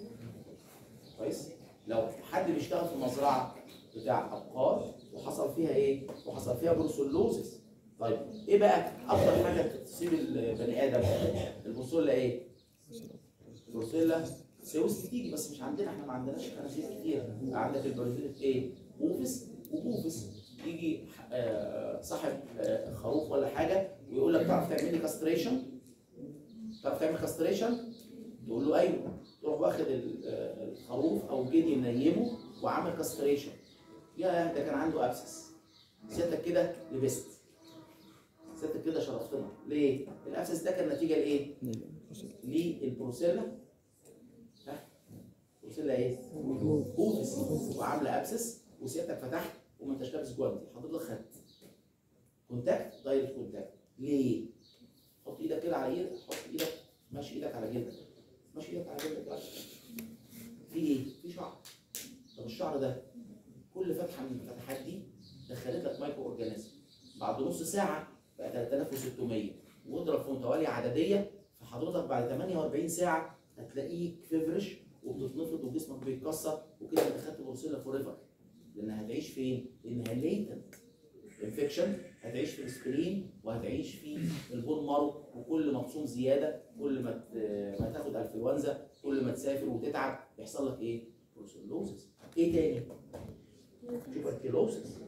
كويس لو حد بيشتغل في مزرعه بتاع ابقار وحصل فيها ايه وحصل فيها بروسيلوزس طيب ايه بقى اكتر حاجه تصيب البني ادم البروسيلا ايه البروسيلا سيوس بتيجي بس مش عندنا احنا ما عندناش خنازير كتير عندك البروسيلا ايه بوفس وبوفس يجي آه، صاحب آه، خروف ولا حاجه ويقول لك تعرف تعمل لي كاستريشن تعرف تعمل كاستريشن تقول له ايوه تروح واخد ال- آه، الخروف او جدي منيمه وعامل كاستريشن يا ده كان عنده ابسس سيادتك كده لبست سيادتك كده شرفتنا ليه؟ الابسس ده كان نتيجه لايه؟ للبروسيلا ها؟ بروسيلا ايه؟ اوفيس وعامله ابسس وسيادتك فتحت وما انتش لابس جوانتي حضرتك خدت كونتاكت دايركت كونتاكت ليه؟ حط ايدك كده على ايدك حط ايدك ماشي ايدك على جلدك ماشي ايدك على جلدك بقى. في ايه؟ في شعر طب الشعر ده كل فتحه من الفتحات دي دخلت لك مايكرو اورجانيزم بعد نص ساعه بقى 3600 واضرب في متواليه عدديه فحضرتك بعد 48 ساعه هتلاقيك فيفرش وبتتنفض وجسمك بيتكسر وكده انت خدت بروسيلا فور ايفر لان هتعيش فين؟ لانها ليتنت انفكشن هتعيش في السبرين وهتعيش في البون مارو وكل ما تصوم زياده كل ما ت- ما تاخد انفلونزا كل ما تسافر وتتعب يحصل لك ايه؟ بروسيلوزس ايه تاني؟ تيوبركلوزس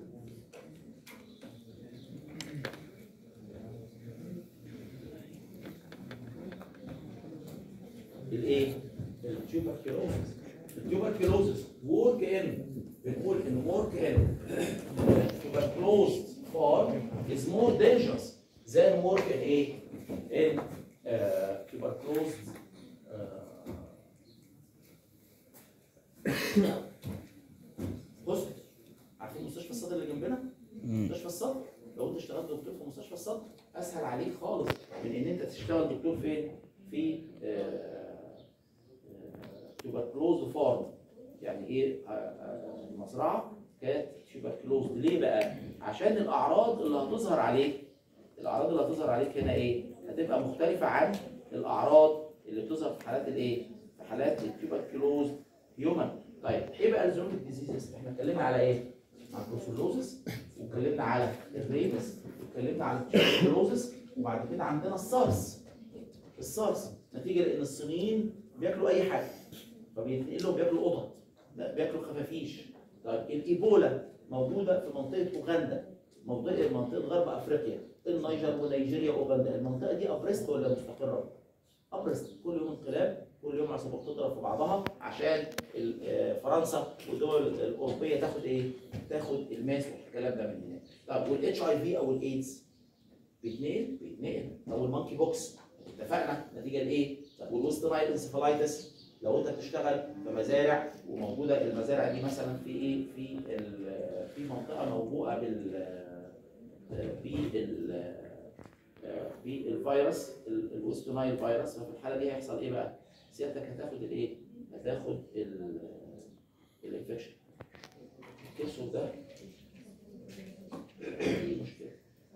الايه؟ التيوبركلوزس التيوبركلوزس ورك ان بنقول ان ورك ان tuberculous form is more dangerous than work in ايه؟ in uh, tuberculosis uh, hospital عارفين مستشفى الصدر اللي جنبنا؟ مستشفى الصدر لو انت اشتغلت دكتور في مستشفى الصدر اسهل عليك خالص من ان انت تشتغل دكتور فين؟ في تيوبركلوز فارم يعني ايه آه، آه، المزرعه كانت تيوبركلوز ليه بقى؟ عشان الاعراض اللي هتظهر عليك الاعراض اللي هتظهر عليك هنا ايه؟ هتبقى مختلفه عن الاعراض اللي بتظهر في حالات الايه؟ في حالات التيوبركلوز هيومن طيب ايه بقى الزوميك ديزيزز احنا اتكلمنا على ايه على البروسولوزس واتكلمنا على الريبس واتكلمنا على التيوبركلوزس وبعد كده عندنا السارس السارس نتيجه لان الصينيين بياكلوا اي حاجه فبينتقلوا بياكلوا قطط لا بياكلوا خفافيش طيب الايبولا موجوده في منطقه اوغندا منطقه منطقه غرب افريقيا النيجر ونيجيريا واوغندا المنطقه دي ابرست ولا مستقره؟ ابرست كل يوم انقلاب كل يوم عصابات تضرب في بعضها عشان ال- آه، فرنسا والدول الاوروبيه تاخد ايه؟ تاخد الماس والكلام ده من هناك. طب والاتش اي في او الايدز بيتنقل بيتنقل طب والمونكي بوكس اتفقنا نتيجه لايه؟ طب والوست نايل انسفالايتس لو انت بتشتغل في مزارع وموجوده المزارع دي مثلا في ايه؟ في ال- في منطقه موبوءه بال بال بالفيروس ال- الوست نايل فيروس ففي الحاله دي هيحصل ايه بقى؟ سيادتك هتاخد الايه؟ هتاخد ال- الانفكشن الكسر ده دي مشكله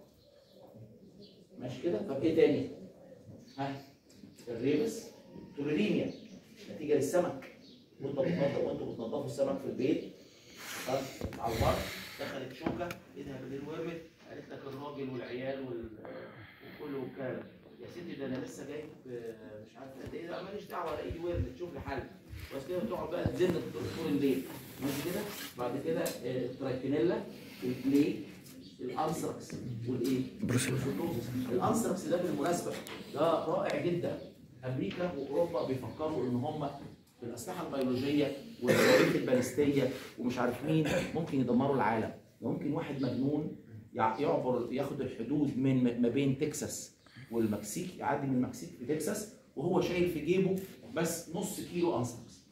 ماشي كده؟ طب ايه تاني؟ ها الريبس توريريميا نتيجه للسمك وانت بتنضف وانتوا بتنضفوا السمك في البيت ها على البر دخلت شوكه ايدها بالليل ورمت قالت لك الراجل والعيال وال وكله والكلام يا ستي ده انا لسه جايب آه، مش عارف قد ايه لا ماليش دعوه انا ايدي ورمت تشوف لي حل بس كده بتقعد بقى تزن طول الليل ماشي كده بعد كده آه، الترايكينيلا البليك الانثراكس والايه؟ البروسيلوزس الانثراكس ده بالمناسبه ده رائع جدا امريكا واوروبا بيفكروا ان هم بالاسلحه البيولوجيه والصواريخ البالستيه ومش عارف مين ممكن يدمروا العالم ممكن واحد مجنون يع- يعبر ياخد الحدود من ما بين تكساس والمكسيك يعدي من المكسيك لتكساس وهو شايل في جيبه بس نص كيلو انثراكس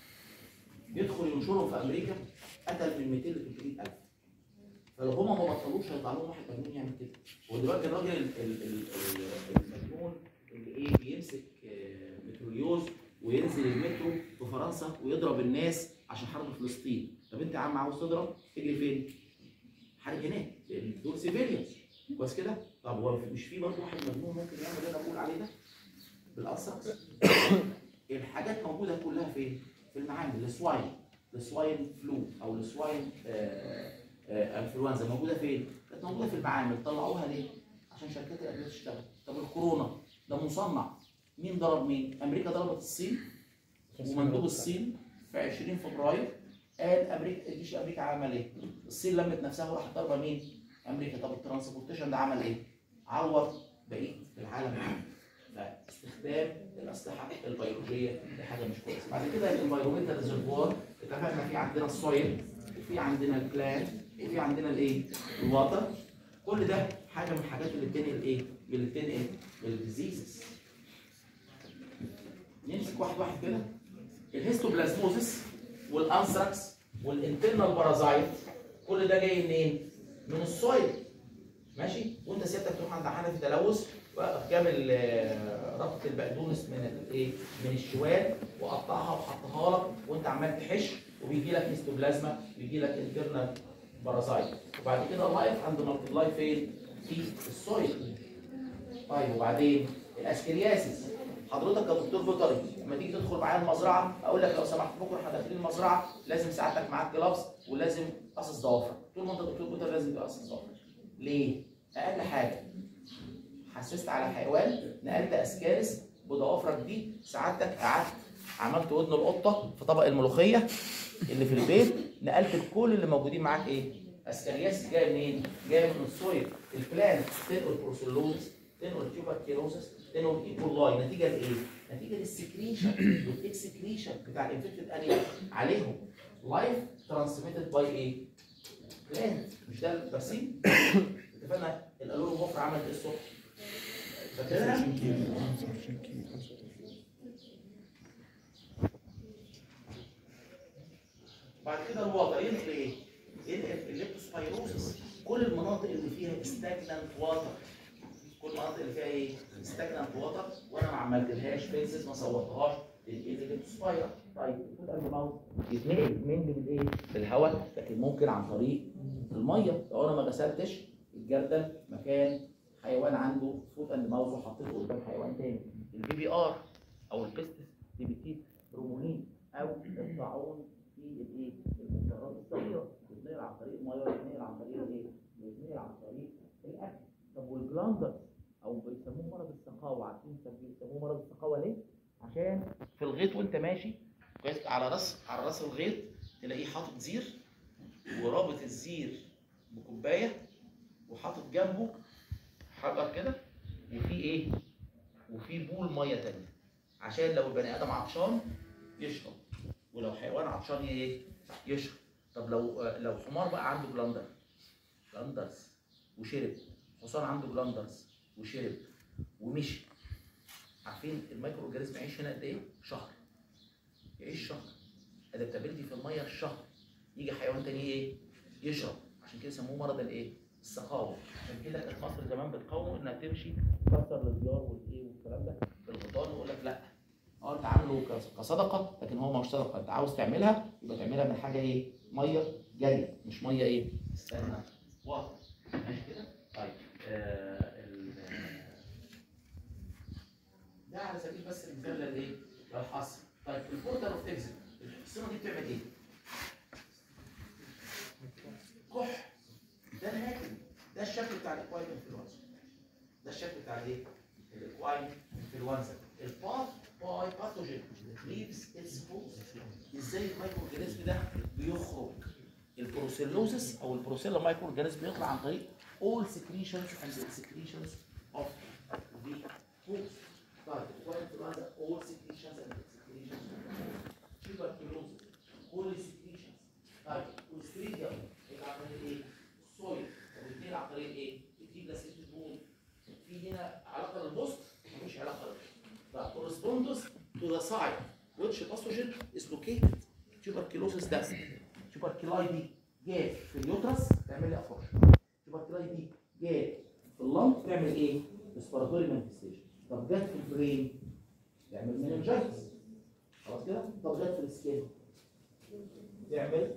يدخل ينشرهم في امريكا قتل من 200 ل 300 الف فلو هما ما بطلوش هيطلع لهم واحد مجنون يعمل كده ودلوقتي الراجل ال- ال- ال- ال- المجنون اللي ايه بيمسك آه، متروليوز وينزل المترو في فرنسا ويضرب الناس عشان حرب فلسطين طب انت يا عم عاوز تضرب تجري فين؟ حارب هناك لان دول سيفيليانز كويس كده؟ طب هو مش في برضه واحد مجنون ممكن يعمل اللي انا بقول عليه ده؟ بالأسرس الحاجات موجوده كلها فين؟ في المعامل السواين السواين فلو او السواين آه، آه، انفلونزا موجوده فين؟ كانت موجوده في المعامل طلعوها ليه؟ عشان شركات الادويه تشتغل طب الكورونا ده مصنع مين ضرب مين؟ امريكا ضربت الصين ومندوب الصين في 20 فبراير قال امريكا الجيش الامريكي عمل ايه؟ الصين لمت نفسها وراحت ضربه مين؟ امريكا طب الترانسبورتيشن ده عمل ايه؟ عور بقيه العالم فاستخدام الاسلحه البيولوجيه دي حاجه مش كويسه بعد كده الانفايرمنتال ريزرفوار اتفقنا في عندنا السويل وفي عندنا البلان وفي عندنا الايه؟ الواتر كل ده حاجه من الحاجات اللي بتنقل ايه؟ اللي بتنقل الديزيزز نمسك واحد واحد كده الهيستوبلازموزس والانثراكس والانترنال بارازايت كل ده جاي منين؟ من السويل ماشي وانت سيادتك تروح عند حنفي تلوث وقف جاب آه، ربطه البقدونس من الايه؟ من الشوال وقطعها وحطها لك وانت عمال تحش وبيجي لك هيستوبلازما بيجي لك انترنال بارازايت وبعد كده اللايف عند مالتيبلاي فين؟ في السويل طيب وبعدين الاسكرياسيس حضرتك كدكتور بيطري لما تيجي تدخل معايا المزرعه اقول لك لو سمحت بكره احنا داخلين المزرعه لازم ساعتك معاك جلافز ولازم قصص ضوافر طول ما انت دكتور بيطري لازم يبقى قصص ضوافر ليه؟ اقل حاجه حسست على حيوان نقلت اسكارس بضوافرك دي سعادتك قعدت عملت ودن القطه في طبق الملوخيه اللي في البيت نقلت كل اللي موجودين معاك ايه؟ اسكارياس جايه منين؟ جايه من السويل البلانت تنقل بروسولوز تنقل تيوبركيلوزس تنقل ايكولاي نتيجه لايه؟ نتيجه للسكريشن والاكسكريشن بتاع الانفكتد انيمال عليهم لايف ترانسميتد باي ايه؟ بلانت مش ده البرسيم؟ اتفقنا الالون المفر عمل ايه الصبح؟ فاكرها؟ بعد كده الوضع ينقل ايه؟ ينقل الليبتوسبايروسس كل المناطق اللي فيها ستاجنانت واتر كل المناطق اللي فيها ايه؟ ستاجنانت واتر وانا ما عملتلهاش فيسز ما صورتهاش تنقل الليبتوسبايرا طيب الفوت اند ماوث يتنقل من بالايه؟ بالهواء لكن ممكن عن طريق الميه لو انا ما غسلتش الجردل مكان حيوان عنده فوت اند ماوث وحطيته قدام حيوان تاني البي بي ار او البيستس دي بتجيب بيسموه مرض السقاوه ليه؟ عشان في الغيط وانت ماشي كويس على راس على راس الغيط تلاقيه حاطط زير ورابط الزير بكوبايه وحاطط جنبه حجر كده وفي ايه؟ وفي بول ميه تانية عشان لو البني ادم عطشان يشرب ولو حيوان عطشان ايه؟ يشرب طب لو لو حمار بقى عنده جلاندر جلاندرز وشرب حصان عنده جلاندرز وشرب ومشي عارفين الميكرو اورجانيزم يعيش هنا قد ايه؟ شهر يعيش شهر ادابتابيلتي في الميه الشهر يجي حيوان تاني ايه؟ يشرب عشان كده سموه مرض الايه؟ السقاوه عشان كده كانت مصر زمان بتقاومه انها تمشي تكسر الديار والايه والكلام ده بالغيطان ويقول لك لا اه انت عامله كص- كصدقه لكن هو مش صدقه انت عاوز تعملها يبقى تعملها من حاجه ايه؟ ميه جاريه مش ميه ايه؟ استنى واطر ماشي كده؟ طيب آه ال- ده على سبيل بس المثال للايه؟ للحصر طيب البورتال اوف اكزيت الحصينه دي بتعمل ايه؟ كح ده الهاكل ده الشكل بتاع الاكواين انفلونزا ده الشكل بتاع الايه؟ الاكواين انفلونزا الباث باي باثوجين ليفز اتس هوست ازاي المايكرو اورجانيزم ده بيخرج البروسيلوزس او البروسيلا مايكرو اورجانيزم بيطلع عن طريق all secretions and excretions of the host طيب الاكواين انفلونزا all secretions and excretions tuberculosis كل secretions طيب والستريديا يبقى عن طريق ايه؟ السويل والاثنين عن طريق ايه؟ الديب لاسيتد بول في هنا علاقه للبوست مفيش علاقه للبوست طيب corresponds to the site which pathogen is located tuberculosis ده tuberculosis دي جات في اليوترس تعمل لي افورشن tuberculosis دي جات في اللنج تعمل ايه؟ respiratory manifestation طب جت في البرين تعمل meningitis خلاص كده؟ طب جت في السكين تعمل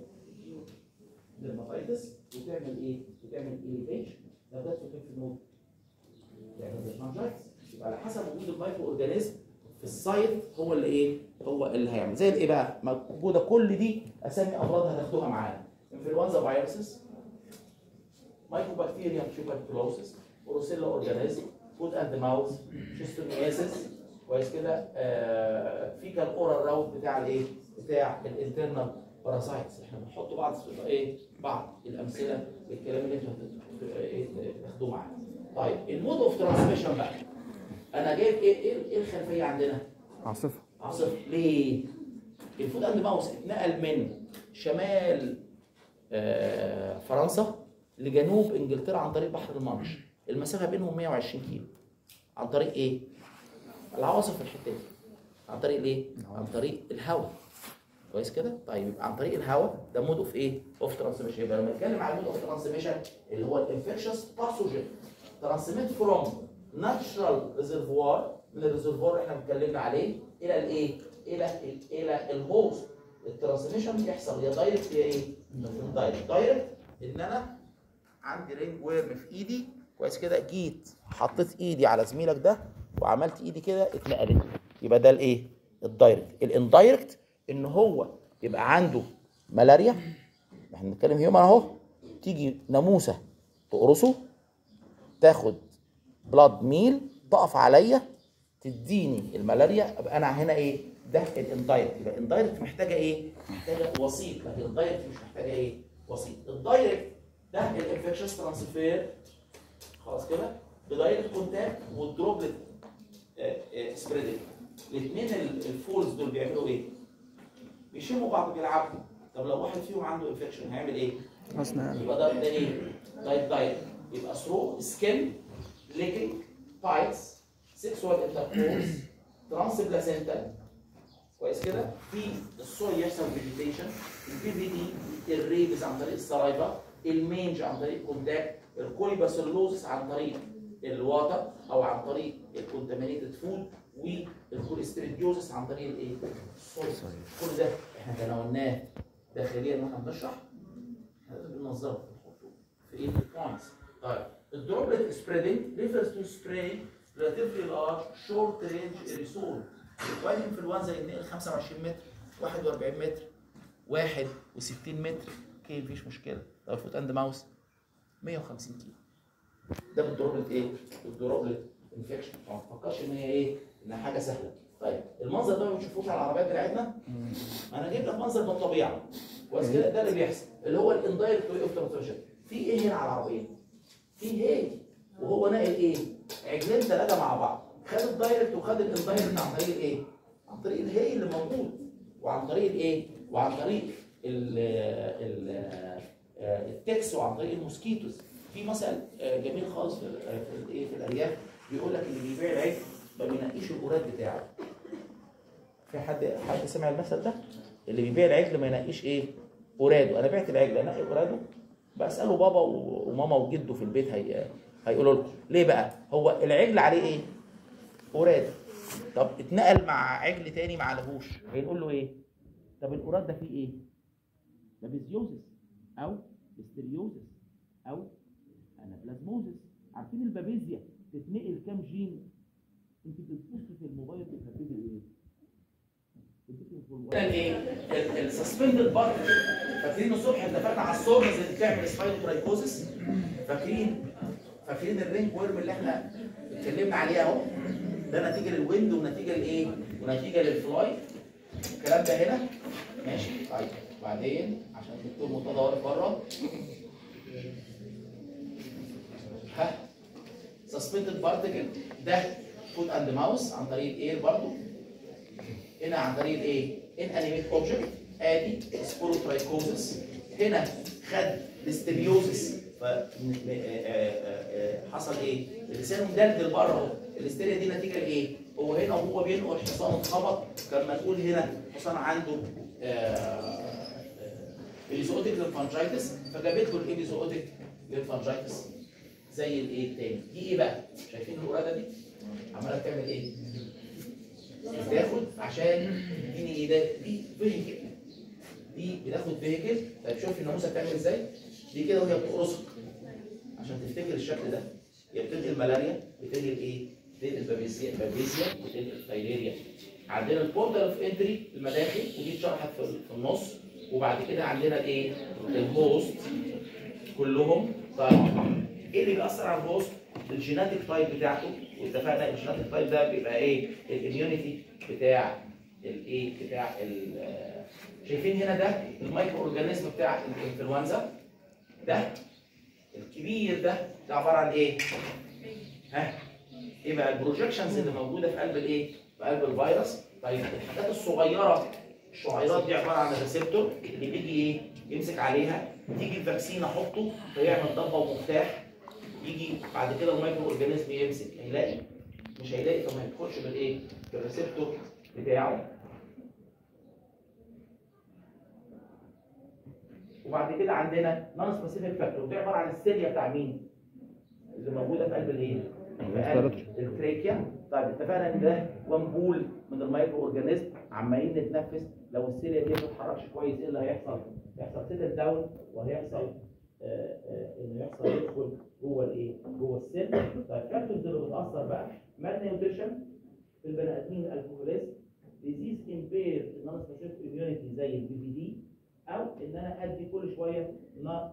ديرماتيتس وتعمل ايه؟ وتعمل ايليفيشن لو جت في الليمف نود تعمل ديرماتيتس يبقى على حسب وجود المايكرو اورجانيزم في السايت هو اللي ايه؟ هو اللي هيعمل زي الايه بقى؟ موجوده كل دي اسامي امراض هتاخدوها معانا انفلونزا فيروسز مايكرو بكتيريا تيوبركلوسيس بروسيلا اورجانيزم فود اند ماوث شيستومياسيس كويس كده آه فيكال اورال راوت بتاع الايه؟ بتاع الانترنال باراسايتس احنا بنحط بعض ايه؟ بعض الامثله للكلام اللي انتوا هت- إيه تاخدوه معانا. طيب المود اوف ترانسميشن بقى انا جايب ايه ايه إيه الخلفيه عندنا؟ عاصفة عاصفه ليه؟ الفود اند ماوس اتنقل من شمال آه، فرنسا لجنوب انجلترا عن طريق بحر المانش المسافه بينهم 120 كيلو عن طريق ايه؟ العواصف في الحته دي عن طريق الايه؟ عن طريق الهواء كويس كده؟ طيب يبقى عن طريق الهواء ده مود اوف ايه؟ اوف ترانسميشن يبقى لما نتكلم عن مود اوف ترانسميشن اللي هو الانفكشس باثوجين ترانسميت فروم ناتشرال ريزرفوار من الريزرفوار اللي احنا اتكلمنا عليه الى الايه؟ الى ال الى الهوست الترانسميشن بيحصل يا دايركت يا ايه؟ دايركت دايركت ان انا عندي رينج ويرم في ايدي كويس كده جيت حطيت ايدي على زميلك ده وعملت ايدي كده اتنقلت يبقى ده الايه؟ الدايركت الاندايركت ان هو يبقى عنده ملاريا احنا بنتكلم هيومن اهو تيجي ناموسه تقرصه تاخد بلاد ميل تقف عليا تديني الملاريا ابقى انا هنا ايه ده الاندايركت يبقى الاندايركت محتاجه ايه محتاجه وسيط لكن الدايركت مش محتاجه ايه وسيط الدايركت ده الانفكشن ترانسفير خلاص كده بدايركت كونتاكت والدروبلت سبريدنج الاثنين الفولز دول بيعملوا ايه بيشموا بعض بيلعبوا طب لو واحد فيهم عنده انفكشن هيعمل ايه أثناء يبقى ده ده ايه؟ دايت دايت يبقى ثرو سكين ليكينج بايتس سيكسوال انتركورس ترانس بلاسنتا كويس كده؟ في الصوي يحصل فيجيتيشن البي في دي الريبس عن طريق السلايفا المينج عن طريق كونتاكت الكوليباسيلوزس عن طريق الواتر او عن طريق الكونتامينيتد فود والكوليستريديوزس عن طريق الايه؟ الصوي كل ده احنا تناولناه داخليا واحنا بنشرح لازم بننظمه في ايه في البوينتس طيب الدروبلت سبريدنج ريفرز تو سبراي relatively large short range aerosol الفايل انفلونزا يتنقل 25 متر 41 متر 61 متر اوكي مفيش مشكله لو فوت اند ماوس 150 كيلو ده بالدروبلت ايه؟ بالدروبلت انفكشن ما تفكرش ان هي ايه انها حاجه سهله طيب المنظر ده ما بتشوفوش على العربيات بتاعتنا انا جايب لك منظر من الطبيعه كويس كده ده اللي بيحصل اللي هو الاندايركت واي اوف ترانسميشن في ايه هنا على العربيه في هي وهو ناقل ايه عجلين ثلاثه مع بعض خد الدايركت وخد الاندايركت عن طريق الايه عن طريق الهي اللي موجود وعن طريق الايه وعن طريق ال ال التكس وعن طريق الموسكيتوز في مثل آه، جميل خالص في ال- في الايه في الارياف بيقول لك اللي بيبيع العجل ما بينقيش القراد بتاعه في حد حد سمع المثل ده اللي بيبيع العجل ما ينقيش ايه اوراده انا بعت العجل انقي اوراده بساله بابا و- وماما وجده في البيت هي هيقولوا لكم ليه بقى هو العجل عليه ايه اوراد طب اتنقل مع عجل تاني ما عليهوش هنقول له ايه طب الاوراد ده فيه ايه ده بيزيوزس او استريوزس او انابلازموزس عارفين البابيزيا تتنقل كام جين انت بتبص في الموبايل بتحددي ايه الايه السسبندد بارت فاكرين الصبح اتفقنا على السورنز اللي بتعمل سبايروترايكوزس فاكرين فاكرين الرينج وورم اللي احنا اتكلمنا عليه اهو ده نتيجه للويند ونتيجه لايه ونتيجه للفلاي الكلام ده هنا ماشي طيب بعدين عشان الدكتور مرتضى واقف بره ها سسبندد بارتكل ده فود اند ماوس عن طريق الاير برضو هنا عن طريق الايه؟ ان انيميت اوبجكت ادي سبوروترايكوزس هنا خد الاستريوزس ف م- م- آه، آه، آه، حصل ايه؟ لسانه مدلدل بره اهو الاستيريا دي نتيجه لايه؟ هو هنا وهو بينقل حصان اتخبط كان مسؤول هنا حصان عنده ايزوتيك للفانجايتس فجابت له الايزوتيك للفانجايتس زي الايه التاني دي ايه بقى؟ شايفين الوراده دي؟ عماله بتعمل ايه؟ بتاخد عشان تديني ايه ده دي فيهيكل دي بتاخد فيهيكل طيب شوف الناموسه بتعمل ازاي دي كده وهي بتقرصك عشان تفتكر الشكل ده هي بتنقل ملاريا بتنقل ايه بتنقل بابيزيا بابيزيا بتنقل فايليريا عندنا البورتال اوف انتري المداخل ودي اتشرحت في في النص وبعد كده عندنا الايه الهوست كلهم طيب ايه اللي بيأثر على الهوست الجيناتيك تايب بتاعته واتفقنا الجيناتيك تايب ده بيبقى ايه الاميونيتي بتاع الايه بتاع ال- آه، شايفين هنا ده المايكرو اورجانيزم بتاع الانفلونزا ده الكبير ده ده عباره عن ايه ها ايه بقى البروجكشنز اللي موجوده في قلب الايه في قلب الفيروس طيب الحاجات الصغيره الشعيرات دي عباره عن الريسبتور اللي بيجي ايه يمسك عليها تيجي الفاكسين احطه فيعمل ضبه ومفتاح يجي بعد كده المايكرو اورجانيزم يمسك هيلاقي مش هيلاقي فما يدخلش بالايه بالريسبتور بتاعه وبعد كده عندنا نون سبيسيفيك فاكتور دي عباره عن السيليا بتاع مين اللي موجوده في قلب الايه في قلب التريكيا طيب اتفقنا ان ده ومبول من المايكرو اورجانيزم عمالين نتنفس لو السيليا دي ما بتتحركش كويس ايه اللي هيحصل؟ هيحصل سيتل داون وهيحصل آه، آه، انه يحصل يدخل جوه الايه؟ جوه السيل طيب الفاكتورز اللي بتاثر بقى مال نيوتريشن في البني ادمين الالكوهوليست ديزيز امبير نون سبيسيفيك اميونيتي زي البي في دي او ان انا ادي كل شويه نا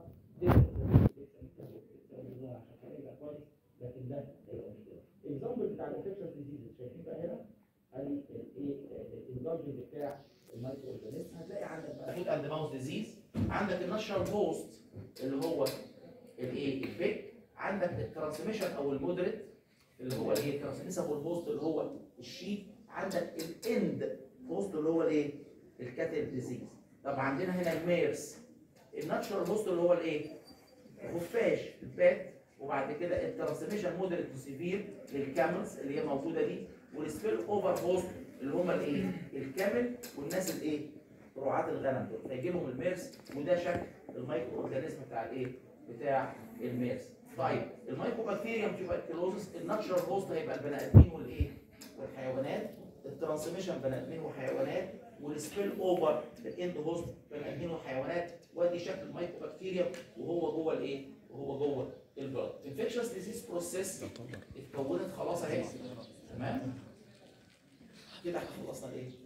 لكن ده هيبقى مشكله الاكزامبل بتاع الانفكشن ديزيز شايفين بقى هنا ادي الايه الانفكشن بتاع المايكرو اورجانيزم هتلاقي عندك بقى فود اند ماوس ديزيز عندك النشر هوست اللي هو الايه الفيك عندك الترانسميشن او المودريت اللي هو الايه الترانسميشن والهوست اللي هو الشيب عندك الاند هوست اللي هو الايه الكاتل ديزيز طب عندنا هنا الميرس الناتشرال هوست اللي هو الايه الخفاش البات وبعد كده الترانسميشن مودريت تو سيفير للكاملز اللي هي موجوده دي والسبيل اوفر هوست اللي هم الايه الكامل والناس الايه رعاة الغنم دول فيجي لهم الميرس وده شكل المايكرو اورجانيزم بتاع الايه بتاع الميرس طيب المايكرو بكتيريوم تيوبركلوزس الناتشرال هوست هيبقى البني ادمين والايه والحيوانات الترانسميشن بني ادمين وحيوانات والسبيل اوفر الاند هوست بني ادمين وحيوانات وادي شكل المايكرو بكتيريوم وهو جوه الايه وهو جوه البلد انفكشوس ديزيز بروسيس اتكونت خلاص اهي تمام كده احنا خلصنا الايه